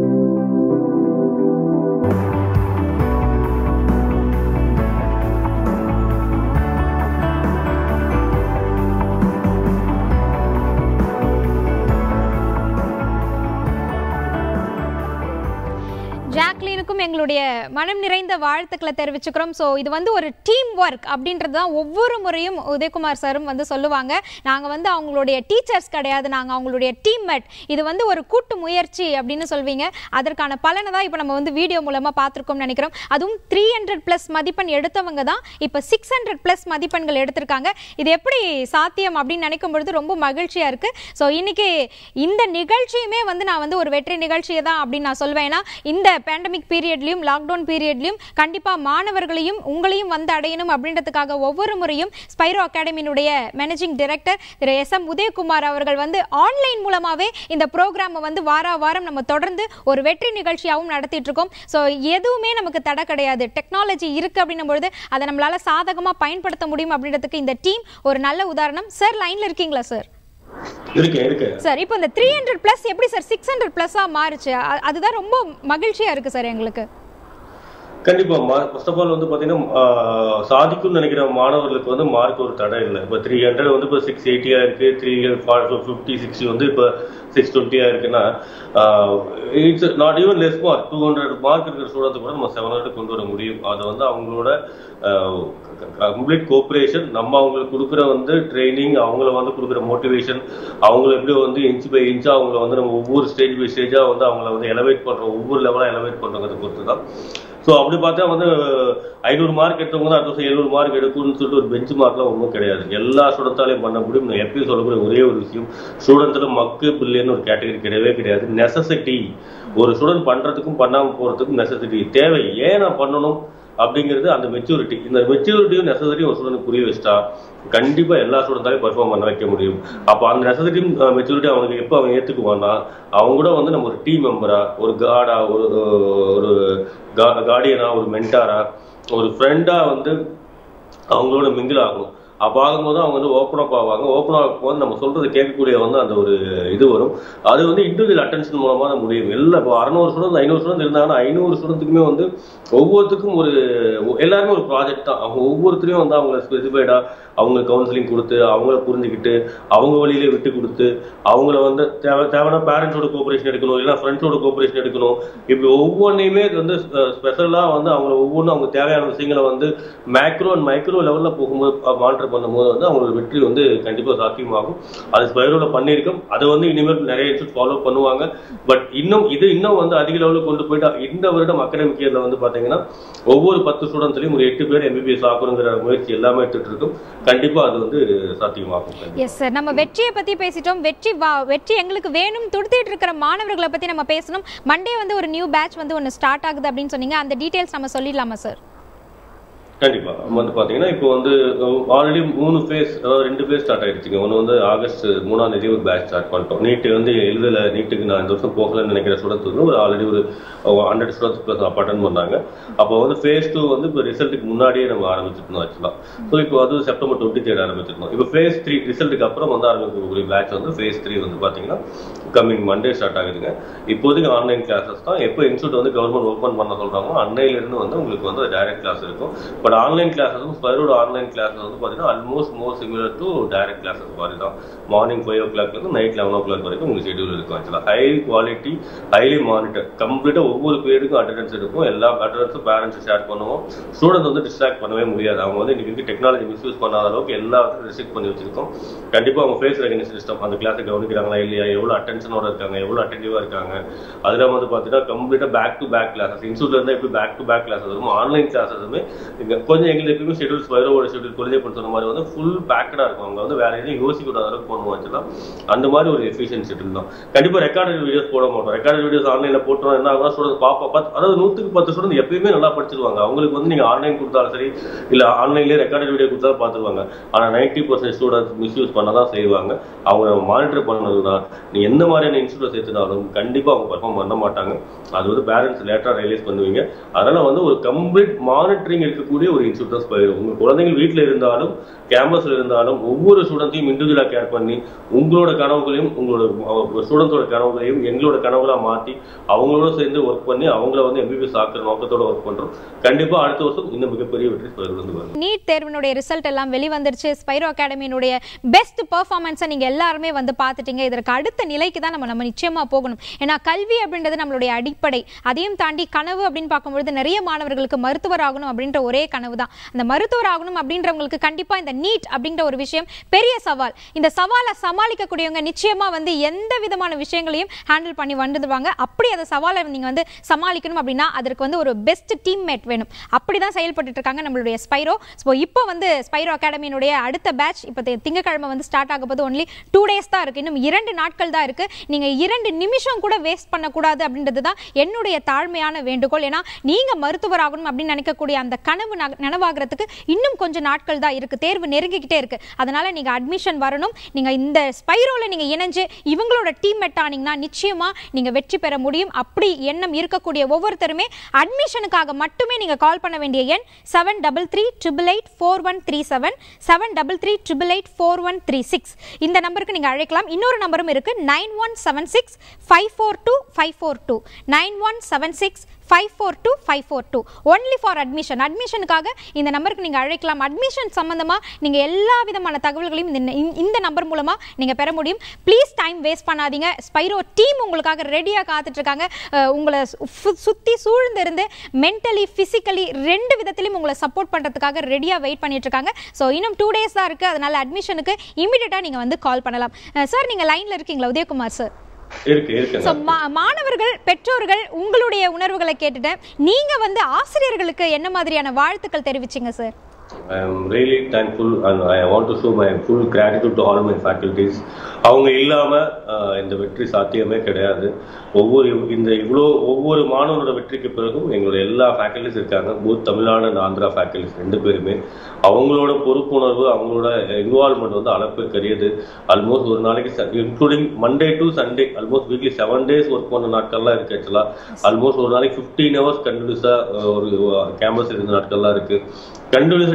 ஜாக்லினுக்கும் எங்களுடைய மனம் நிறைந்த வாழ்த்துக்களை தெரிவிச்சுக்கிறோம் ஸோ இது வந்து ஒரு டீம் ஒர்க் அப்படின்றது தான் ஒவ்வொரு முறையும் உதயகுமார் சாரும் வந்து சொல்லுவாங்க நாங்கள் வந்து அவங்களுடைய டீச்சர்ஸ் கிடையாது நாங்கள் அவங்களுடைய டீம்மேட் இது வந்து ஒரு கூட்டு முயற்சி அப்படின்னு சொல்வீங்க அதற்கான பலனை தான் இப்போ நம்ம வந்து வீடியோ மூலமாக பார்த்துருக்கோம்னு நினைக்கிறோம் அதுவும் த்ரீ ஹண்ட்ரட் ப்ளஸ் மதிப்பெண் எடுத்தவங்க தான் இப்போ சிக்ஸ் ஹண்ட்ரட் ப்ளஸ் மதிப்பெண்கள் எடுத்திருக்காங்க இது எப்படி சாத்தியம் அப்படின்னு நினைக்கும் பொழுது ரொம்ப மகிழ்ச்சியாக இருக்குது ஸோ இன்னைக்கு இந்த நிகழ்ச்சியுமே வந்து நான் வந்து ஒரு வெற்றி நிகழ்ச்சியை தான் அப்படின்னு நான் சொல்வேன் ஏன்னா இந்த பேண்டமிக் பீரியட்லையும் லாக்டவுன் பீரியட்லையும் கண்டிப்பாக மாணவர்களையும் உங்களையும் வந்து அடையணும் அப்படின்றதுக்காக ஒவ்வொரு முறையும் ஸ்பைரோ அகாடமியினுடைய managing director Thiru S M Udhayakumar அவர்கள் வந்து ஆன்லைன் மூலமாகவே இந்த ப்ரோக்ராமை வந்து வார வாரம் நம்ம தொடர்ந்து ஒரு வெற்றி நிகழ்ச்சியாகவும் நடத்திட்டு இருக்கோம் ஸோ எதுவுமே நமக்கு தடை கிடையாது டெக்னாலஜி இருக்கு அப்படின்னும் பொழுது அதை நம்மளால சாதகமாக பயன்படுத்த முடியும் அப்படின்றதுக்கு இந்த டீம் ஒரு நல்ல உதாரணம் சார் லைன்ல இருக்கீங்களா சார் இருக்கேன் இருக்கேன் சார் இப்போ இந்த த்ரீ ஹண்ட்ரட் ப்ளஸ் எப்படி சார் சிக்ஸ் ஹண்ட்ரட் ப்ளஸ்ஸாக மாறுச்சு அ- அதுதான் ரொம்ப மகிழ்ச்சியாக இருக்குது சார் எங்களுக்கு கண்டிப்பா ஃபர்ஸ்ட் ஆஃப் ஆல் வந்து பாத்தீங்கன்னா ஆஹ், சாதிக்கும்னு நினைக்கிற மாணவர்களுக்கு வந்து மார்க் ஒரு தடை இல்லை இப்போ த்ரீ ஹண்ட்ரட் வந்து இப்போ சிக்ஸ் எயிட்டியா இருக்கு த்ரீ ஃபிஃப்டி சிக்ஸ்டி வந்து இப்போ சிக்ஸ் டுவெண்ட்டியா இருக்குன்னா it's not even less mark two hundred mark இருக்கிற ஸ்டூடெண்ட் கூட நம்ம செவன் ஹண்ட்ரட் கொண்டு வர முடியும் அது வந்து அவங்களோட கம்ப்ளீட் கோஆப்ரேஷன் நம்ம அவங்களுக்கு கொடுக்குற வந்து ட்ரைனிங் அவங்கள வந்து கொடுக்குற மோட்டிவேஷன் அவங்கள எப்படி வந்து இன்ச் பை இன்ச்சா அவங்கள வந்து நம்ம ஒவ்வொரு ஸ்டேஜ் பை ஸ்டேஜா வந்து அவங்கள வந்து எலவேட் பண்றோம் ஒவ்வொரு லெவலா எலவேட் பண்றோங்கிறத பொறுத்து தான் ஸோ அப்படி பார்த்தா வந்து ஐநூறு மார்க் எடுத்தவங்க தான் அடுத்த வருஷம் எழுநூறு மார்க் எடுக்கணும்னு சொல்லிட்டு ஒரு பெஞ்ச் மார்க்லாம் ஒன்றும் கிடையாது எல்லா ஸ்டூடெண்ட்டாலையும் பண்ண முடியும் நான் எப்பயும் சொல்லக்கூடிய ஒரே ஒரு விஷயம் ஸ்டூடெண்ட்ஸில் மக்கு பில்லுன்னு ஒரு கேட்டகரி கிடையவே கிடையாது நெசசிட்டி ஒரு ஸ்டூடெண்ட் பண்றதுக்கும் பண்ணாமல் போறதுக்கும் நெசசிட்டி தேவை ஏன் நான் பண்ணணும் அப்படிங்கிறது அந்த மெச்சூரிட்டி இந்த மெச்சூரிட்டியும் நெசசரியும் ஒரு ஸ்டூடெண்ட் புரிய வச்சிட்டா கண்டிப்பா எல்லா ஸ்டூடெண்டாலையும் பர்ஃபார்ம் பண்ண வைக்க முடியும் அப்போ அந்த நெசசரியும் மெச்சூரிட்டி அவனுக்கு எப்போ அவன் ஏத்துக்குவான்னா அவங்க கூட வந்து நம்ம ஒரு டீம் மெம்பரா ஒரு கார்டா ஒரு ஒரு கார்டியனா ஒரு மென்டாரா ஒரு ஃப்ரெண்டா வந்து அவங்களோட மிங்கிள் ஆகணும் அப்போ ஆகும்போது அவங்க வந்து ஓப்பன் அப் ஆவாங்க ஓப்பன் அப் வந்து நம்ம சொல்றது கேட்கக்கூடிய வந்து அந்த ஒரு இது வரும் அது வந்து இண்டிவிஜுவல் அட்டென்ஷன் மூலமா தான் முடியும் எல்லா இப்போ அறுநூறு ஸ்டூடெண்ட் ஐநூறு ஸ்டூடெண்ட் இருந்தாங்கன்னா ஐநூறு ஸ்டூடெண்ட்டுக்குமே வந்து ஒவ்வொருத்துக்கும் ஒரு எல்லாருமே ஒரு ப்ராஜெக்ட் தான் அவங்க ஒவ்வொருத்தரையும் வந்து அவங்க ஸ்பெசிஃபைடா அவங்க கவுன்சிலிங் கொடுத்து அவங்கள புரிஞ்சுக்கிட்டு அவங்க வழியிலே விட்டு கொடுத்து அவங்கள வந்து தேவை தேவையான பேரண்ட்ஸோட கோஆபரேஷன் எடுக்கணும் இல்லை ஃப்ரெண்ட்ஸோட கோஆபரேஷன் எடுக்கணும் இப்படி ஒவ்வொன்றையுமே வந்து ஸ்பெஷலாக வந்து அவங்க ஒவ்வொன்றும் அவங்க தேவையான விஷயங்களை வந்து மேக்ரோ அண்ட் மைக்ரோ லெவலில் போகும்போது மானிட்டர் பண்ணும்போது வந்து அவங்களோட வெற்றி வந்து கண்டிப்பாக சாத்தியமாகும் அது ஸ்பைரோவில் பண்ணியிருக்கோம் அதை வந்து இனிமேல் நிறைய இன்ஸ்டியூட் ஃபாலோ பண்ணுவாங்க பட் இன்னும் இது இன்னும் வந்து அதிக லெவலில் கொண்டு போயிட்டு இந்த வருடம் அகாடமிக் இயரில் வந்து பார்த்தீங்கன்னா ஒவ்வொரு பத்து ஸ்டூடெண்ட்ஸ்லையும் ஒரு எட்டு பேர் எம்பிபிஎஸ் ஆகணுங்கிற முயற்சி எல்லாமே எடுத்துட்டு இருக்கும் கண்டிப்பா அது வந்து சாத்தியமாகும் எஸ் சார் நம்ம வெற்றியை பத்தி பேசிட்டோம் வெற்றி வா வெற்றி எங்களுக்கு வேணும் துடுத்திட்டு இருக்கிற மாணவர்களை பத்தி நம்ம பேசணும் மண்டே வந்து ஒரு நியூ பேட்ச் வந்து ஒன்று ஸ்டார்ட் ஆகுது அப்படின்னு சொன்னீங்க அந்த டீடைல்ஸ் நம்ம சொல்லிடலாமா சார் கண்டிப்பா வந்து பாத்தீங்கன்னா இப்போ வந்து ஆல்ரெடி மூணு ஃபேஸ் அதாவது ரெண்டு ஃபேஸ் ஸ்டார்ட் ஆயிடுச்சுங்க ஒன்று வந்து ஆகஸ்ட் மூணாம் தேதி ஒரு பேட்ச் ஸ்டார்ட் பண்ணிட்டோம் நீட்டு வந்து எழுதல நீட்டுக்கு நான் இந்த வருஷம் போகலன்னு நினைக்கிற ஸ்டூடெண்ட்ஸ் வந்து ஒரு ஆல்ரெடி ஒரு ஹண்ட்ரட் ஸ்டூடெண்ட்ஸ் ப்ளஸ் அப்போ அட்டன் பண்ணாங்க அப்போ வந்து ஃபேஸ் டூ வந்து இப்போ ரிசல்ட்டுக்கு முன்னாடியே நம்ம ஆரம்பிச்சிருந்தோம் ஆக்சுவலாக ஸோ இப்போ அது செப்டம்பர் டுவெண்ட்டி தேர்ட் ஆரம்பிச்சிருந்தோம் இப்போ ஃபேஸ் த்ரீ ரிசல்ட்டுக்கு அப்புறம் வந்து ஆரம்பிக்கக்கூடிய பேட்ச் வந்து ஃபேஸ் த்ரீ வந்து பாத்தீங்கன்னா கம்மிங் மண்டே ஸ்டார்ட் ஆகுதுங்க இப்போதைக்கு ஆன்லைன் கிளாஸஸ் தான் எப்போ இன்ஸ்டியூட் வந்து கவர்மெண்ட் ஓப்பன் பண்ண சொல்றாங்களோ அன்னையிலிருந்து வந்து உங்களுக்கு வந்து டைரக்ட் கிளாஸ் இருக்கும் பட் ஆன்லைன் கிளாஸஸும் ஸ்பைரோட ஆன்லைன் கிளாஸஸ் வந்து பார்த்தீங்கன்னா almost more similar to direct classes மாதிரி தான் மார்னிங் ஃபைவ் ஓ கிளாக்லேருந்து நைட் லெவன் ஓ கிளாக் வரைக்கும் உங்களுக்கு ஷெடியூல் இருக்கும் ஆக்சுவலாக ஹை குவாலிட்டி ஹைலி மானிட்டர் கம்ப்ளீட்டாக ஒவ்வொரு பேருக்கும் அட்டண்டன்ஸ் இருக்கும் எல்லா அட்டண்டன்ஸும் பேரண்ட்ஸ் ஷேர் பண்ணுவோம் ஸ்டூடெண்ட் வந்து டிஸ்ட்ராக்ட் பண்ணவே முடியாது அவங்க வந்து இன்னைக்கு டெக்னாலஜி மிஸ்யூஸ் பண்ணாத அளவுக்கு எல்லாத்தையும் ரெஸ்ட்ரிக்ட் பண்ணி வச்சிருக்கோம் கண்டிப்பாக அவங்க ஃபேஸ் ரெகனைஸ் சிஸ்டம் அந்த கிளாஸை கவனிக்கிறாங்களா இல்லையா எவ்வளோ அட்டென்ஷனோட இருக்காங்க எவ்வளோ அட்டென்டிவாக இருக்காங்க அதில் வந்து பார்த்தீங்கன்னா கம்ப்ளீட்டாக பேக் டு பேக் கிளாஸஸ் இன்ஸ்டியூட்ல இருந்தால் எப்படி பேக் டு பேக் கிளாஸஸ் இருக்கும் ஆன்லைன் கிளாஸஸுமே இங்க கொஞ்சம் எங்களுக்கு எப்பயுமே ஷெடியூல் ஸ்பைரோட ஷெடியூல் குழந்தை பண்ண சொன்ன மாதிரி வந்து ஃபுல் பேக்கடாக இருக்கும் அவங்க வந்து வேற எதுவும் யோசிக்க விடாத அளவுக்கு பண்ணுவோம் ஆக்சுவலாக அந்த மாதிரி ஒரு எஃபிஷியன்ட் ஷெடியூல் தான் கண்டிப்பாக ரெக்கார்டட் வீடியோஸ் போட மாட்டோம் ரெக்கார்டட் வீடியோஸ் ஆன்லைனில் போட்டோம் என்ன ஆகுனா ஸ்டூடெண்ட் பாப்பா பத்து அதாவது நூற்றுக்கு பத்து ஸ்டூடெண்ட் எப்பயுமே நல்லா படிச்சிருவாங்க அவங்களுக்கு வந்து நீங்கள் ஆன்லைன் கொடுத்தாலும் சரி இல்லை ஆன்லைன்லேயே ரெக்கார்டட் வீடியோ கொடுத்தாலும் பார்த்துருவாங்க ஆனால் நைன்ட்டி பர்சன்ட் ஸ்டூடெண்ட்ஸ் மிஸ்யூஸ் பண்ண தான் செய்வாங்க அவங்க நம்ம மானிட்டர் பண்ணதுனா நீ எந்த மாதிரியான இன்ஸ்டியூட் சேர்த்துனாலும் கண்டிப்பாக அவங்க பர்ஃபார்ம் பண்ண மாட்டாங்க அது வந்து பேரண்ட்ஸ் லேட்டாக ரியலைஸ் பண்ணுவீங்க அதனால வந்து ஒரு கம்ப்ளீட் மானிட்டரிங் இருக்கக்கூடிய ஒரு இன்ஸ்டியூட் தான் ஸ்பைரோ உங்க குழந்தைகள் வீட்டில் இருந்தாலும் கேம்பஸ்ல இருந்தாலும் ஒவ்வொரு ஸ்டூடெண்ட்டையும் இண்டிவிஜுவலாக கேர் பண்ணி உங்களோட கனவுகளையும் உங்களோட ஸ்டூடெண்ட்ஸோட கனவுகளையும் எங்களோட கனவுகளா மாற்றி அவங்களோட சேர்ந்து ஒர்க் பண்ணி அவங்கள வந்து எம்பிபிஎஸ் ஆக்குற நோக்கத்தோட ஒர்க் பண்றோம் கண்டிப்பா அடுத்த வருஷம் இன்னும் மிகப்பெரிய வெற்றி ஸ்பைரோ வந்து வரும் நீட் தேர்வினுடைய ரிசல்ட் எல்லாம் வெளிவந்துருச்சு ஸ்பைரோ அகாடமியினுடைய பெஸ்ட் பெர்ஃபார்மன்ஸை நீங்க எல்லாருமே வந்து பார்த்துட்டீங்க இதற்கு அடுத்த நிலைக்கு தான் நம்ம நம்ம நிச்சயமா போகணும் ஏன்னா கல்வி அப்படின்றது நம்மளுடைய அடிப்படை அதையும் தாண்டி கனவு அப்படின்னு பார்க்கும்பொழுது நிறைய மாணவர்களுக்கு மருத்துவர் ஆகணும் அப்படின்ற ஒரே கனவு தான் அந்த மருத்துவர் ஆகணும் அப்படின்றவங்களுக்கு கண்டிப்பா இந்த நீட் அப்படின்ற ஒரு விஷயம் பெரிய சவால் இந்த சவாலை சமாளிக்கக்கூடியவங்க நிச்சயமா வந்து எந்த விதமான விஷயங்களையும் ஹேண்டில் பண்ணி வந்துடுவாங்க அப்படி அந்த சவாலை நீங்க வந்து சமாளிக்கணும் அப்படின்னா அதற்கு வந்து ஒரு பெஸ்ட் டீம்மேட் வேணும் அப்படிதான் செயல்பட்டு இருக்காங்க நம்மளுடைய ஸ்பைரோ ஸோ இப்போ வந்து ஸ்பைரோ அகாடமியினுடைய அடுத்த பேட்ச் இப்போ தி- திங்கட்கிழமை வந்து ஸ்டார்ட் ஆக போது ஒன்லி டூ டேஸ் தான் இருக்கு இன்னும் இரண்டு நாட்கள் தான் இருக்கு நீங்க இரண்டு நிமிஷம் கூட வேஸ்ட் பண்ணக்கூடாது அப்படின்றது தான் என்னுடைய தாழ்மையான வேண்டுகோள் ஏன்னா நீங்க மருத்துவர் ஆகணும் அப்படின்னு நினைக்கக்கூடிய அந்த கனவு நக- நனவாகிறதுக்கு இன்னும் கொஞ்சம் நாட்கள் தான் இருக்கு தேர்வு நெருங்கிக்கிட்டே இருக்கு அதனால நீங்க அட்மிஷன் வரணும் நீங்க இந்த ஸ்பைரோல நீங்க இணைஞ்சு இவங்களோட டீம் மெட் ஆனீங்கன்னா நிச்சயமா நீங்க வெற்றி பெற முடியும் அப்படி எண்ணம் இருக்கக்கூடிய ஒவ்வொருத்தருமே அட்மிஷனுக்காக மட்டுமே நீங்க கால் பண்ண வேண்டிய எண் seven double three triple eight four one three seven seven double three triple eight four one three six இந்த நம்பருக்கு நீங்க அழைக்கலாம் இன்னொரு நம்பரும் இருக்கு nine one seven six five four two five four two nine one seven six five four two five four two only for admission அட்மிஷனுக்காக இந்த நம்பருக்கு நீங்கள் அழைக்கலாம் அட்மிஷன் சம்மந்தமாக நீங்கள் எல்லா விதமான தகவல்களையும் இந்த இந்த- இந்த நம்பர் மூலமாக நீங்கள் பெற முடியும் ப்ளீஸ் டைம் வேஸ்ட் பண்ணாதீங்க ஸ்பைரோ டீம் உங்களுக்காக ரெடியாக காத்துட்ருக்காங்க உங்களை சு- சுத்தி சூழ்ந்து இருந்து மென்டலி ஃபிசிக்கலி ரெண்டு விதத்திலையும் உங்களை சப்போர்ட் பண்ணுறதுக்காக ரெடியாக வெயிட் பண்ணிட்டு இருக்காங்க ஸோ இன்னும் டூ டேஸ் தான் இருக்குது அதனால அட்மிஷனுக்கு இமீடியட்டாக நீங்கள் வந்து கால் பண்ணலாம் சார் நீங்கள் லைனில் இருக்கீங்களா உதயகுமார் சார் இருக்கு ஸோ இருக்குங்க மாணவர்கள் பெற்றோர்கள் உங்களுடைய உணர்வுகளை கேட்டுட்டேன் நீங்க வந்து ஆசிரியர்களுக்கு என்ன மாதிரியான வாழ்த்துக்கள் தெரிவிச்சீங்க sir I am really thankful and I want to show my full gratitude to all my faculties. அவங்க இல்லாம ஆஹ், இந்த வெற்றி சாத்தியமே கிடையாது ஒவ்வொரு இந்த இவ்வளோ ஒவ்வொரு மாணவனோட வெற்றிக்கு பிறகும் எங்களோட எல்லா ஃபேக்கல்டிஸ் இருக்காங்க both Tamil Nadu and Andhra faculties ரெண்டு பேருமே அவங்களோட பொறுப்புணர்வு அவங்களோட இன்வால்மெண்ட் வந்து அளப்பிற்கரியது ஆல்மோஸ்ட் ஒரு நாளைக்கு including Monday to Sunday almost weekly seven days work பண்ண நாட்கள்லாம் இருக்கு ஆக்சுவலா ஆல்மோஸ்ட் ஒரு நாளைக்கு ஃபிஃப்டீன் ஹவர்ஸ் கண்டினியூஸா ஒரு கேம்பஸ் இருந்த நாட்கள்லாம் இருக்கு continuous